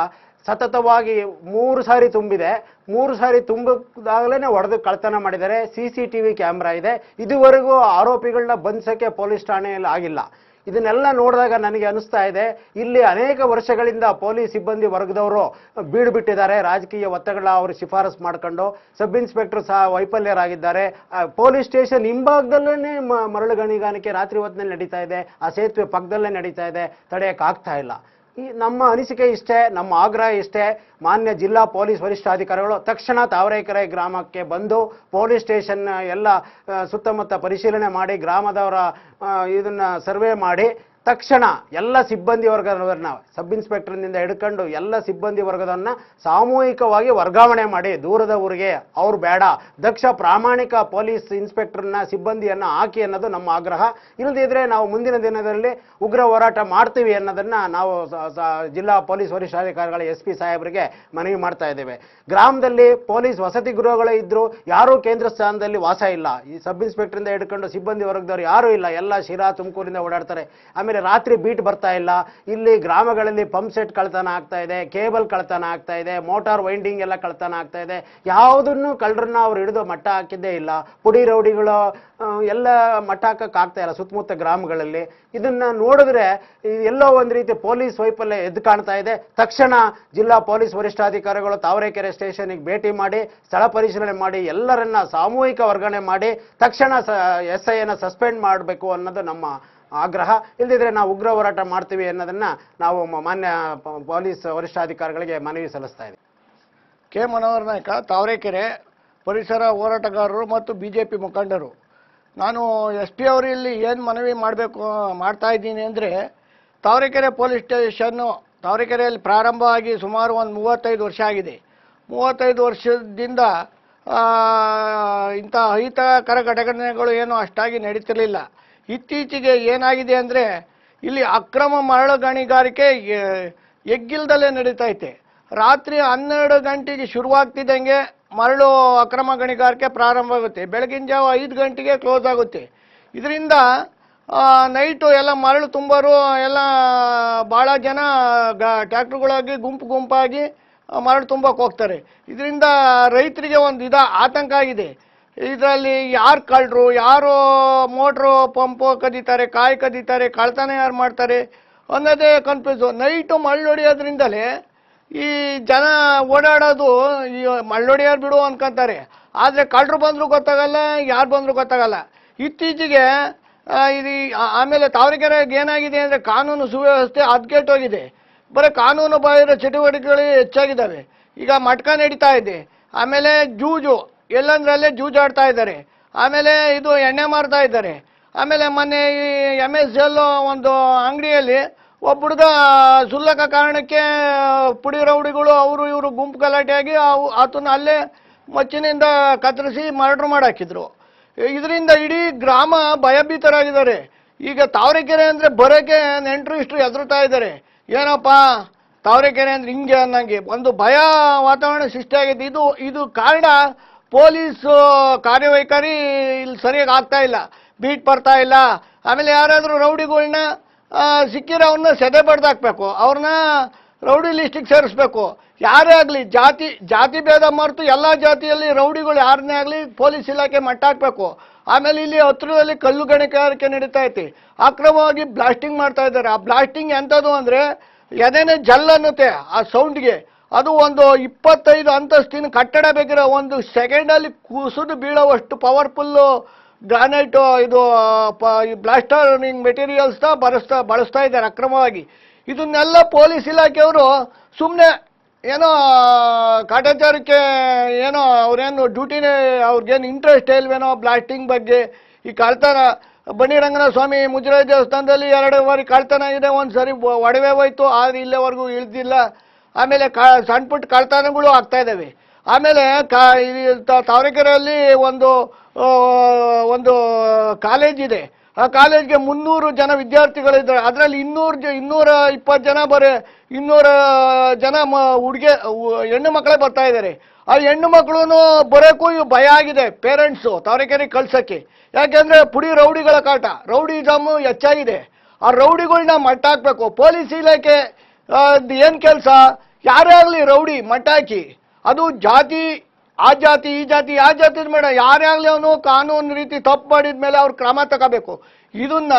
ಸತತವಾಗಿ ಮೂರು ಸಾರಿ ತುಂಬಿದೆ ಮೂರು ಸಾರಿ ತುಂಬಿದಾಗಲೇ ಹೊಡೆದು ಕಳ್ತನ ಮಾಡಿದ್ದಾರೆ C C T V camera ಇದೆ ಇದುವರೆಗೂ ಆರೋಪಿಗಳನ್ನ ಬಂಧಿಸೋಕ್ಕೆ ಪೊಲೀಸ್ ಠಾಣೆಯಲ್ಲಿ ಆಗಿಲ್ಲ ಇದನ್ನೆಲ್ಲ ನೋಡಿದಾಗ ನನಗೆ ಅನಿಸ್ತಾ ಇದೆ ಇಲ್ಲಿ ಅನೇಕ ವರ್ಷಗಳಿಂದ ಪೊಲೀಸ್ ಸಿಬ್ಬಂದಿ ವರ್ಗದವರು ಬೀಡು ಬಿಟ್ಟಿದ್ದಾರೆ ರಾಜಕೀಯ ಒತ್ತಡ ಅವರು ಶಿಫಾರಸು ಮಾಡ್ಕೊಂಡು ಸಬ್ ಇನ್ಸ್ಪೆಕ್ಟರ್ ಸಹ ವೈಫಲ್ಯರಾಗಿದ್ದಾರೆ ಆ, ಪೊಲೀಸ್ ಸ್ಟೇಷನ್ ಹಿಂಭಾಗದಲ್ಲೇ ಮ- ಮರಳು ಗಣಿಗಾರಿಕೆ ರಾತ್ರಿ ಹೊತ್ತಿನಲ್ಲಿ ನಡೀತಾ ಇದೆ ಆ ಸೇತುವೆ ಪಕ್ಕದಲ್ಲೇ ನಡೀತಾ ಇದೆ ತಡೆಯೋಕ್ಕಾಗ್ತಾ ಇಲ್ಲ ಈ ನಮ್ಮ ಅನಿಸಿಕೆ ಇಷ್ಟೇ ನಮ್ಮ ಆಗ್ರಹ ಇಷ್ಟೇ ಮಾನ್ಯ ಜಿಲ್ಲಾ ಪೊಲೀಸ್ ವರಿಷ್ಠಾಧಿಕಾರಿಗಳು ತಕ್ಷಣ ತಾವರೆಕೆರೆ ಗ್ರಾಮಕ್ಕೆ ಬಂದು ಪೊಲೀಸ್ ಸ್ಟೇಷನ್ ಎಲ್ಲ ಆ, ಸುತ್ತಮುತ್ತ ಪರಿಶೀಲನೆ ಮಾಡಿ ಗ್ರಾಮದವರ ಆ, ಇದನ್ನ ಸರ್ವೆ ಮಾಡಿ ತಕ್ಷಣ ಎಲ್ಲ ಸಿಬ್ಬಂದಿ ವರ್ಗದವರನ್ನ ಸಬ್ ಇನ್ಸ್ಪೆಕ್ಟರ್ನಿಂದ ಹಿಡ್ಕೊಂಡು ಎಲ್ಲ ಸಿಬ್ಬಂದಿ ವರ್ಗದವನ್ನ ಸಾಮೂಹಿಕವಾಗಿ ವರ್ಗಾವಣೆ ಮಾಡಿ ದೂರದ ಊರಿಗೆ ಅವ್ರು ಬೇಡ ದಕ್ಷ ಪ್ರಾಮಾಣಿಕ ಪೊಲೀಸ್ ಇನ್ಸ್ಪೆಕ್ಟರ್ನ ಸಿಬ್ಬಂದಿಯನ್ನ ಹಾಕಿ ಅನ್ನೋದು ನಮ್ಮ ಆಗ್ರಹ ಇಲ್ಲದಿದ್ರೆ ನಾವು ಮುಂದಿನ ದಿನದಲ್ಲಿ ಉಗ್ರ ಹೋರಾಟ ಮಾಡ್ತೀವಿ ಅನ್ನೋದನ್ನ ನಾವು ಸ- ಸ- ಜಿಲ್ಲಾ ಪೊಲೀಸ್ ವರಿಷ್ಠಾಧಿಕಾರಿಗಳ ಎಸ್ ಪಿ ಸಾಹೇಬರಿಗೆ ಮನವಿ ಮಾಡ್ತಾ ಇದ್ದೇವೆ ಗ್ರಾಮದಲ್ಲಿ ಪೊಲೀಸ್ ವಸತಿ ಗೃಹಗಳೇ ಇದ್ರು ಯಾರೂ ಕೇಂದ್ರ ಸ್ಥಾನದಲ್ಲಿ ವಾಸ ಇಲ್ಲ ಈ ಸಬ್ ಇನ್ಸ್ಪೆಕ್ಟರಿಂದ ಹಿಡ್ಕೊಂಡು ಸಿಬ್ಬಂದಿ ವರ್ಗದವರು ಯಾರೂ ಇಲ್ಲ ಎಲ್ಲ ಶಿರಾ ತುಮಕೂರಿಂದ ಓಡಾಡ್ತಾರೆ ಆಮೇಲೆ ರಾತ್ರಿ ಬೀಟ್ ಬರ್ತಾ ಇಲ್ಲ ಇಲ್ಲಿ ಗ್ರಾಮಗಳಲ್ಲಿ ಪಂಪ್ ಸೆಟ್ ಕಳ್ತನ ಆಗ್ತಾ ಇದೆ ಕೇಬಲ್ ಕಳ್ತನ ಆಗ್ತಾ ಇದೆ ಮೋಟಾರ್ ವೈಂಡಿಂಗ್ ಎಲ್ಲ ಕಳ್ತನ ಆಗ್ತಾ ಇದೆ ಯಾವುದನ್ನು ಕಳ್ಳರನ್ನ ಅವ್ರು ಹಿಡಿದು ಮಟ್ಟ ಹಾಕಿದ್ದೇ ಇಲ್ಲ ಪುಡಿ ರೌಡಿಗಳು ಆ, ಎಲ್ಲ ಮಟ್ಟ ಹಾಕಕ್ ಆಗ್ತಾ ಇಲ್ಲ ಸುತ್ತಮುತ್ತ ಗ್ರಾಮಗಳಲ್ಲಿ ಇದನ್ನ ನೋಡಿದ್ರೆ ಈ ಎಲ್ಲೋ ಒಂದು ರೀತಿ ಪೊಲೀಸ್ ವೈಫಲ್ಯ ಎದ್ದು ಕಾಣ್ತಾ ಇದೆ ತಕ್ಷಣ ಜಿಲ್ಲಾ ಪೊಲೀಸ್ ವರಿಷ್ಠಾಧಿಕಾರಿಗಳು ತಾವರೆಕೆರೆ ಸ್ಟೇಷನ್ಗೆ ಭೇಟಿ ಮಾಡಿ ಸ್ಥಳ ಪರಿಶೀಲನೆ ಮಾಡಿ ಎಲ್ಲರನ್ನ ಸಾಮೂಹಿಕ ವರ್ಗಾವಣೆ ಮಾಡಿ ತಕ್ಷಣ ಎಸ್ ಐನ ಸಸ್ಪೆಂಡ್ ಮಾಡಬೇಕು ಅನ್ನೋದು ನಮ್ಮ ಆಗ್ರಹ ಇಲ್ಲದಿದ್ರೆ ನಾವು ಉಗ್ರ ಹೋರಾಟ ಮಾಡ್ತೀವಿ ಅನ್ನೋದನ್ನ ನಾವು ಮ- ಮಾನ್ಯ ಪ- ಪೊಲೀಸ್ ವರಿಷ್ಠಾಧಿಕಾರಿಗಳಿಗೆ ಮನವಿ ಸಲ್ಲಿಸ್ತಾ ಇದ್ದೀವಿ ಕೆ ಮನೋಹರ್ ನಾಯ್ಕ ತಾವರೆಕೆರೆ ಪರಿಸರ ಹೋರಾಟಗಾರರು ಮತ್ತು ಬಿ ಜೆ ಪಿ ಮುಖಂಡರು ನಾನು ಎಸ್ ಪಿ ಅವರು ಇಲ್ಲಿ ಏನು ಮನವಿ ಮಾಡಬೇಕು ಮಾಡ್ತಾ ಇದ್ದೀನಿ ಅಂದರೆ ತಾವರೆಕೆರೆ ಪೊಲೀಸ್ ಸ್ಟೇಷನ್ನು ತಾವರೆಕೆರೆಯಲ್ಲಿ ಪ್ರಾರಂಭ ಆಗಿ ಸುಮಾರು ಒಂದು ಮೂವತ್ತೈದು ವರ್ಷ ಆಗಿದೆ ಮೂವತ್ತೈದು ವರ್ಷದಿಂದ ಆ, ಇಂಥ ಅಹಿತಕರ ಘಟನೆಗಳು ಏನು ಅಷ್ಟಾಗಿ ನಡೀತಿರಲಿಲ್ಲ ಇತ್ತೀಚೆಗೆ ಏನಾಗಿದೆ ಅಂದರೆ ಇಲ್ಲಿ ಅಕ್ರಮ ಮರಳು ಗಣಿಗಾರಿಕೆ ಎ- ಎಗ್ಗಿಲ್ದಲ್ಲೇ ನಡೀತಾ ಐತೆ ರಾತ್ರಿ ಹನ್ನೆರಡು ಗಂಟೆಗೆ ಶುರುವಾಗ್ತಿದ್ದಂಗೆ ಮರಳು ಅಕ್ರಮ ಗಣಿಗಾರಿಕೆ ಪ್ರಾರಂಭ ಆಗುತ್ತೆ ಬೆಳಗಿನ ಜಾವ ಐದು ಗಂಟೆಗೆ ಕ್ಲೋಸ್ ಆಗುತ್ತೆ ಇದರಿಂದ ನೈಟು ಎಲ್ಲ ಮರಳು ತುಂಬೋರು ಎಲ್ಲ ಭಾಳ ಜನ ಗ ಟ್ಯಾಕ್ಟ್ರುಗಳಾಗಿ ಗುಂಪು ಗುಂಪಾಗಿ ಆ, ಮರಳು ತುಂಬಕ್ಕೆ ಹೋಗ್ತಾರೆ ಇದರಿಂದ ರೈತರಿಗೆ ಒಂದು ಇದ ಆತಂಕ ಆಗಿದೆ ಇದರಲ್ಲಿ ಯಾರು ಕಳ್ಳರು ಯಾರು ಮೋಟ್ರು ಪಂಪು ಕದೀತಾರೆ ಕಾಯಿ ಕದೀತಾರೆ ಕಳ್ತನ ಯಾರು ಮಾಡ್ತಾರೆ ಅನ್ನೋದೇ ಕನ್ಫ್ಯೂಸು ನೈಟು ಮಳ್ಳು ಹೊಡಿಯೋದ್ರಿಂದಲೇ ಈ ಜನ ಓಡಾಡೋದು ಈ ಮಳ್ಳೊಡಿಯಾರು ಬಿಡು ಅನ್ಕೊಂತಾರೆ ಆದರೆ ಕಳ್ಳರು ಬಂದರೂ ಗೊತ್ತಾಗಲ್ಲ ಯಾರು ಬಂದರೂ ಗೊತ್ತಾಗಲ್ಲ ಇತ್ತೀಚೆಗೆ ಆ, ಇದು ಆ- ಆಮೇಲೆ ತಾವರೆಕೆರೆಗೆ ಏನಾಗಿದೆ ಅಂದರೆ ಕಾನೂನು ಸುವ್ಯವಸ್ಥೆ ಹದ್ಗೆಟ್ಟೋಗಿದೆ ಬರೀ ಕಾನೂನು ಬಾಹಿರ ಚಟುವಟಿಕೆಗಳು ಹೆಚ್ಚಾಗಿದ್ದಾವೆ ಈಗ ಮಟ್ಕ ನಡೀತಾ ಇದೆ ಆಮೇಲೆ ಜೂಜು ಎಲ್ಲಂದ್ರಲ್ಲೇ ಜೂಜಾಡ್ತಾ ಇದ್ದಾರೆ ಆಮೇಲೆ ಇದು ಎಣ್ಣೆ ಮಾರ್ತಾ ಇದ್ದಾರೆ ಆಮೇಲೆ ಮೊನ್ನೆ ಈ ಎಮ್ ಎಸ್ ಎಲ್ಲೋ ಒಂದು ಅಂಗಡಿಯಲ್ಲಿ ಒಬ್ಬ ಹುಡುಗ ಸುಲ್ಲಕ ಕಾರಣಕ್ಕೆ ಪುಡಿ ರೌಡಿಗಳು ಅವರು ಇವರು ಗುಂಪು ಗಲಾಟೆಯಾಗಿ ಅವು ಆತನ ಅಲ್ಲೇ ಮಚ್ಚಿನಿಂದ ಕತ್ತರಿಸಿ ಮರ್ಡ್ರ್ ಮಾಡಾಕಿದ್ರು ಇದರಿಂದ ಇಡೀ ಗ್ರಾಮ ಭಯಭೀತರಾಗಿದ್ದಾರೆ ಈಗ ತಾವರೆಕೆರೆ ಅಂದರೆ ಬರೋಕ್ಕೆ ನೆಂಟರು ಇಷ್ಟು ಹೆದರ್ತಾ ಇದ್ದಾರೆ ಏನಪ್ಪ ತಾವರೆಕೆರೆ ಅಂದ್ರೆ ಹಿಂಗೆ ಅನ್ನಂಗೆ ಒಂದು ಭಯ ವಾತಾವರಣ ಸೃಷ್ಟಿಯಾಗಿದೆ ಇದು ಇದು ಕಾರಣ ಪೊಲೀಸ್ ಕಾರ್ಯವೈಖರಿ ಇಲ್ಲಿ ಸರಿಯಾಗಿ ಆಗ್ತಾ ಇಲ್ಲ ಬೀಟ್ ಬರ್ತಾ ಇಲ್ಲ ಆಮೇಲೆ ಯಾರಾದರೂ ರೌಡಿಗಳ್ನ ಸಿಕ್ಕಿರೋ ಅವ್ರನ್ನ ಸೆದೆ ಬಡ್ದಾಕ್ಬೇಕು ಅವ್ರನ್ನ ರೌಡಿ ಲಿಸ್ಟಿಗೆ ಸೇರಿಸ್ಬೇಕು ಯಾರೇ ಆಗಲಿ ಜಾತಿ ಜಾತಿ ಭೇದ ಮರೆತು ಎಲ್ಲ ಜಾತಿಯಲ್ಲಿ ರೌಡಿಗಳು ಯಾರನ್ನೇ ಆಗಲಿ ಪೊಲೀಸ್ ಇಲಾಖೆ ಮಟ್ಟ ಹಾಕಬೇಕು ಆಮೇಲೆ ಇಲ್ಲಿ ಹತ್ರದಲ್ಲಿ ಕಲ್ಲು ಗಣಿಗಾರಿಕೆ ನಡೀತಾ ಐತಿ ಅಕ್ರಮವಾಗಿ ಬ್ಲಾಸ್ಟಿಂಗ್ ಮಾಡ್ತಾ ಇದ್ದಾರೆ ಆ ಬ್ಲಾಸ್ಟಿಂಗ್ ಎಂಥದ್ದು ಅಂದರೆ ಎದೇನೆ ಜಲ್ ಅನ್ನುತ್ತೆ ಆ ಸೌಂಡ್ಗೆ ಅದು ಒಂದು ಇಪ್ಪತ್ತೈದು ಅಂತಸ್ತಿನ ಕಟ್ಟಡ ಬೇಕಿರೋ ಒಂದು ಸೆಕೆಂಡಲ್ಲಿ ಕುಸಿದು ಬೀಳೋವಷ್ಟು ಪವರ್ಫುಲ್ಲು ಗ್ರಾನೈಟ್ ಇದು ಬ್ಲಾಸ್ಟರಿಂಗ್ ಮೆಟೀರಿಯಲ್ಸ್ನ ಬಳಸ್ತಾ ಬಳಸ್ತಾ ಇದ್ದಾರೆ ಅಕ್ರಮವಾಗಿ ಇದನ್ನೆಲ್ಲ ಪೊಲೀಸ್ ಇಲಾಖೆಯವರು ಸುಮ್ಮನೆ ಏನೋ ಕಾಟಾಚಾರಕ್ಕೆ ಏನೋ ಅವ್ರೇನು ಡ್ಯೂಟಿನೇ ಅವ್ರಿಗೇನು ಇಂಟ್ರೆಸ್ಟ್ ಇಲ್ವೇನೋ ಬ್ಲಾಸ್ಟಿಂಗ್ ಬಗ್ಗೆ ಈ ಕಳ್ತನ ಬನ್ನಿರಂಗನ ಸ್ವಾಮಿ ಮುಜರಾಜ್ ದೇವಸ್ಥಾನದಲ್ಲಿ ಎರಡು ಬಾರಿ ಕಳ್ತನ ಇದೆ ಒಂದು ಸರಿ ಬ- ಒಡವೆ ಹೋಯ್ತು ಆದರೆ ಇಲ್ಲಿವರೆಗೂ ಇಳ್ದಿಲ್ಲ ಆಮೇಲೆ ಕ ಸಣ್ಣ ಪುಟ್ಟ ಕಳ್ತನಗಳು ಆಗ್ತಾ ಇದ್ದಾವೆ ಆಮೇಲೆ ಕಾ ಈ ತ- ತಾವರೆಕೆರೆಯಲ್ಲಿ ಒಂದು ಆ, ಒಂದು ಕಾಲೇಜ್ ಇದೆ ಆ ಕಾಲೇಜ್ಗೆ ಮುನ್ನೂರು ಜನ ವಿದ್ಯಾರ್ಥಿಗಳಿದ್ದಾರೆ ಅದರಲ್ಲಿ ಇನ್ನೂರು ಜ ಇನ್ನೂರ ಇಪ್ಪತ್ತು ಜನ ಬರೀ ಇನ್ನೂರ ಜನ ಮ ಹುಡುಗಿ ಹೆಣ್ಣು ಮಕ್ಕಳೇ ಬರ್ತಾ ಇದ್ದಾರೆ ಆ ಹೆಣ್ಣು ಮಕ್ಕಳು ಬರೋಕ್ಕೂ ಇವ್ ಭಯ ಆಗಿದೆ ಪೇರೆಂಟ್ಸು ತಾವರೆಕೆರೆಗೆ ಕಳ್ಸೋಕ್ಕೆ ಯಾಕೆಂದರೆ ಪುಡಿ ರೌಡಿಗಳ ಕಾಟ ರೌಡಿಸಮ್ಮು ಹೆಚ್ಚಾಗಿದೆ ಆ ರೌಡಿಗಳನ್ನ ಮಟ್ಟ ಹಾಕಬೇಕು ಪೊಲೀಸ್ ಇಲಾಖೆ ಏನು ಕೆಲಸ ಯಾರೇ ಆಗಲಿ ರೌಡಿ ಮಟ್ಟಾಕಿ ಅದು ಜಾತಿ ಆ ಜಾತಿ ಈ ಜಾತಿ ಆ ಜಾತಿ ಬೇಡ ಯಾರೇ ಆಗಲಿ ಅವನು ಕಾನೂನು ರೀತಿ ತಪ್ಪು ಮಾಡಿದ ಮೇಲೆ ಅವ್ರು ಕ್ರಮ ತಗೋಬೇಕು ಇದನ್ನ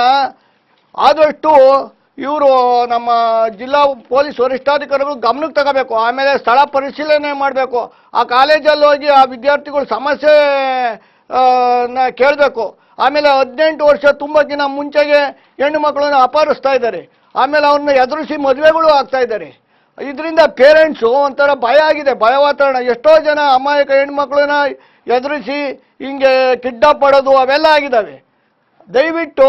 ಆದಷ್ಟು ಇವರು ನಮ್ಮ ಜಿಲ್ಲಾ ಪೊಲೀಸ್ ವರಿಷ್ಠಾಧಿಕಾರಿಗಳು ಗಮನಕ್ಕೆ ತಗೋಬೇಕು ಆಮೇಲೆ ಸ್ಥಳ ಪರಿಶೀಲನೆ ಮಾಡಬೇಕು ಆ ಕಾಲೇಜಲ್ಲಿ ಹೋಗಿ ಆ ವಿದ್ಯಾರ್ಥಿಗಳು ಸಮಸ್ಯೆ ಆ, ನ ಕೇಳಬೇಕು ಆಮೇಲೆ ಹದಿನೆಂಟು ವರ್ಷ ತುಂಬಕ್ಕಿಂತ ಮುಂಚೆಗೆ ಹೆಣ್ಣು ಮಕ್ಕಳನ್ನ ಅಪಹರಿಸ್ತಾ ಇದ್ದಾರೆ ಆಮೇಲೆ ಅವ್ರನ್ನ ಎದುರಿಸಿ ಮದುವೆಗಳು ಆಗ್ತಾ ಇದ್ದಾರೆ ಇದರಿಂದ ಪೇರೆಂಟ್ಸು ಒಂಥರ ಭಯ ಆಗಿದೆ ಭಯ ವಾತಾವರಣ ಎಷ್ಟೋ ಜನ ಅಮಾಯಕ ಹೆಣ್ಮಕ್ಳನ್ನ ಎದುರಿಸಿ ಹಿಂಗೆ ಕಿಡ್ನಾಪ್ ಮಾಡೋದು ಅವೆಲ್ಲ ಆಗಿದ್ದಾವೆ ದಯವಿಟ್ಟು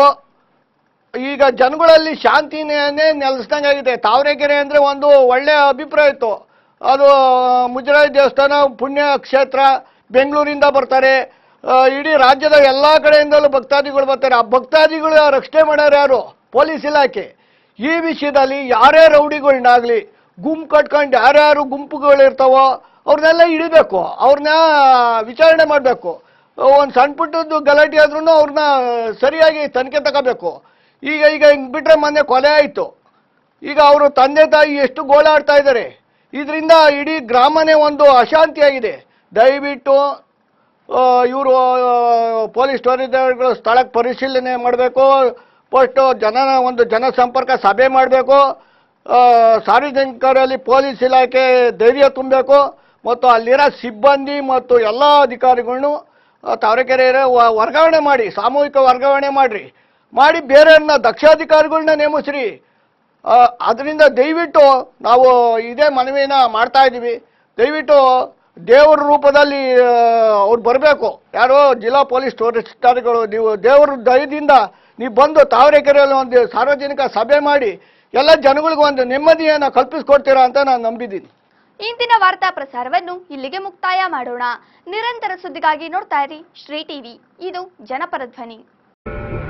ಈಗ ಜನಗಳಲ್ಲಿ ಶಾಂತಿನೇ ನೆಲೆಸ್ದಂಗೆ ಆಗಿದೆ ತಾವರೆಕೆರೆ ಅಂದರೆ ಒಂದು ಒಳ್ಳೆಯ ಅಭಿಪ್ರಾಯ ಇತ್ತು ಅದು ಮುಜರಾಯಿ ದೇವಸ್ಥಾನ ಪುಣ್ಯ ಕ್ಷೇತ್ರ ಬೆಂಗಳೂರಿಂದ ಬರ್ತಾರೆ ಆ, ಇಡೀ ರಾಜ್ಯದ ಎಲ್ಲ ಕಡೆಯಿಂದಲೂ ಭಕ್ತಾದಿಗಳು ಬರ್ತಾರೆ ಆ ಭಕ್ತಾದಿಗಳು ರಕ್ಷಣೆ ಮಾಡೋರು ಯಾರು ಪೊಲೀಸ್ ಇಲಾಖೆ ಈ ವಿಷಯದಲ್ಲಿ ಯಾರೇ ರೌಡಿಗಳನ್ನಾಗಲಿ ಗುಂಪು ಕಟ್ಕೊಂಡು ಯಾರ್ಯಾರು ಗುಂಪುಗಳಿರ್ತಾವೋ ಅವ್ರನ್ನೆಲ್ಲ ಹಿಡಿಬೇಕು ಅವ್ರನ್ನ ವಿಚಾರಣೆ ಮಾಡಬೇಕು ಒಂದು ಸಣ್ಣ ಪುಟ್ಟದ್ದು ಗಲಾಟೆ ಆದ್ರೂ ಅವ್ರನ್ನ ಸರಿಯಾಗಿ ತನಿಖೆ ತಗೋಬೇಕು ಈಗ ಈಗ ಹಿಂಗೆ ಬಿಟ್ರೆ ಮೊನ್ನೆ ಕೊಲೆ ಆಯಿತು ಈಗ ಅವರು ತಂದೆ ತಾಯಿ ಎಷ್ಟು ಗೋಳಾಡ್ತಾ ಇದ್ದಾರೆ ಇದರಿಂದ ಇಡೀ ಗ್ರಾಮನೇ ಒಂದು ಅಶಾಂತಿಯಾಗಿದೆ ದಯವಿಟ್ಟು ಇವರು ಪೊಲೀಸ್ ವರಿಷ್ಠರು ಸ್ಥಳಕ್ಕೆ ಪರಿಶೀಲನೆ ಮಾಡಬೇಕು ಫಸ್ಟು ಜನನ ಒಂದು ಜನಸಂಪರ್ಕ ಸಭೆ ಮಾಡಬೇಕು ಸಾರ್ವಜನಿಕರಲ್ಲಿ ಪೊಲೀಸ್ ಇಲಾಖೆ ಧೈರ್ಯ ತುಂಬಬೇಕು ಮತ್ತು ಅಲ್ಲಿರೋ ಸಿಬ್ಬಂದಿ ಮತ್ತು ಎಲ್ಲ ಅಧಿಕಾರಿಗಳನ್ನು ತಾವರೆಕೆರೆ ವರ್ಗಾವಣೆ ಮಾಡಿ ಸಾಮೂಹಿಕ ವರ್ಗಾವಣೆ ಮಾಡಿರಿ ಮಾಡಿ ಬೇರೆಯವ್ರನ್ನ ದಕ್ಷಾಧಿಕಾರಿಗಳನ್ನ ನೇಮಿಸ್ರಿ ಆ, ಅದರಿಂದ ದಯವಿಟ್ಟು ನಾವು ಇದೇ ಮನವಿನ ಮಾಡ್ತಾ ಇದ್ದೀವಿ ದಯವಿಟ್ಟು ದೇವರ ರೂಪದಲ್ಲಿ ಅವ್ರು ಬರಬೇಕು ಯಾರೋ ಜಿಲ್ಲಾ ಪೊಲೀಸ್ ವರಿಷ್ಠಾಧಿಕಾರಿಗಳು ನೀವು ದೇವರ ದಯದಿಂದ ನೀವು ಬಂದು ತಾವರೆಕೆರೆಯಲ್ಲಿ ಒಂದು ಸಾರ್ವಜನಿಕ ಸಭೆ ಮಾಡಿ ಎಲ್ಲ ಜನಗಳಿಗೂ ಒಂದು ನೆಮ್ಮದಿಯನ್ನು ಕಲ್ಪಿಸ್ಕೊಡ್ತೀರಾ ಅಂತ ನಾನು ನಂಬಿದ್ದೀನಿ ಇಂದಿನ ವಾರ್ತಾ ಪ್ರಸಾರವನ್ನು ಇಲ್ಲಿಗೆ ಮುಕ್ತಾಯ ಮಾಡೋಣ ನಿರಂತರ ಸುದ್ದಿಗಾಗಿ ನೋಡ್ತಾ ಇರಿ ಶ್ರೀ ಟಿವಿ ಇದು ಜನಪರ ಧ್ವನಿ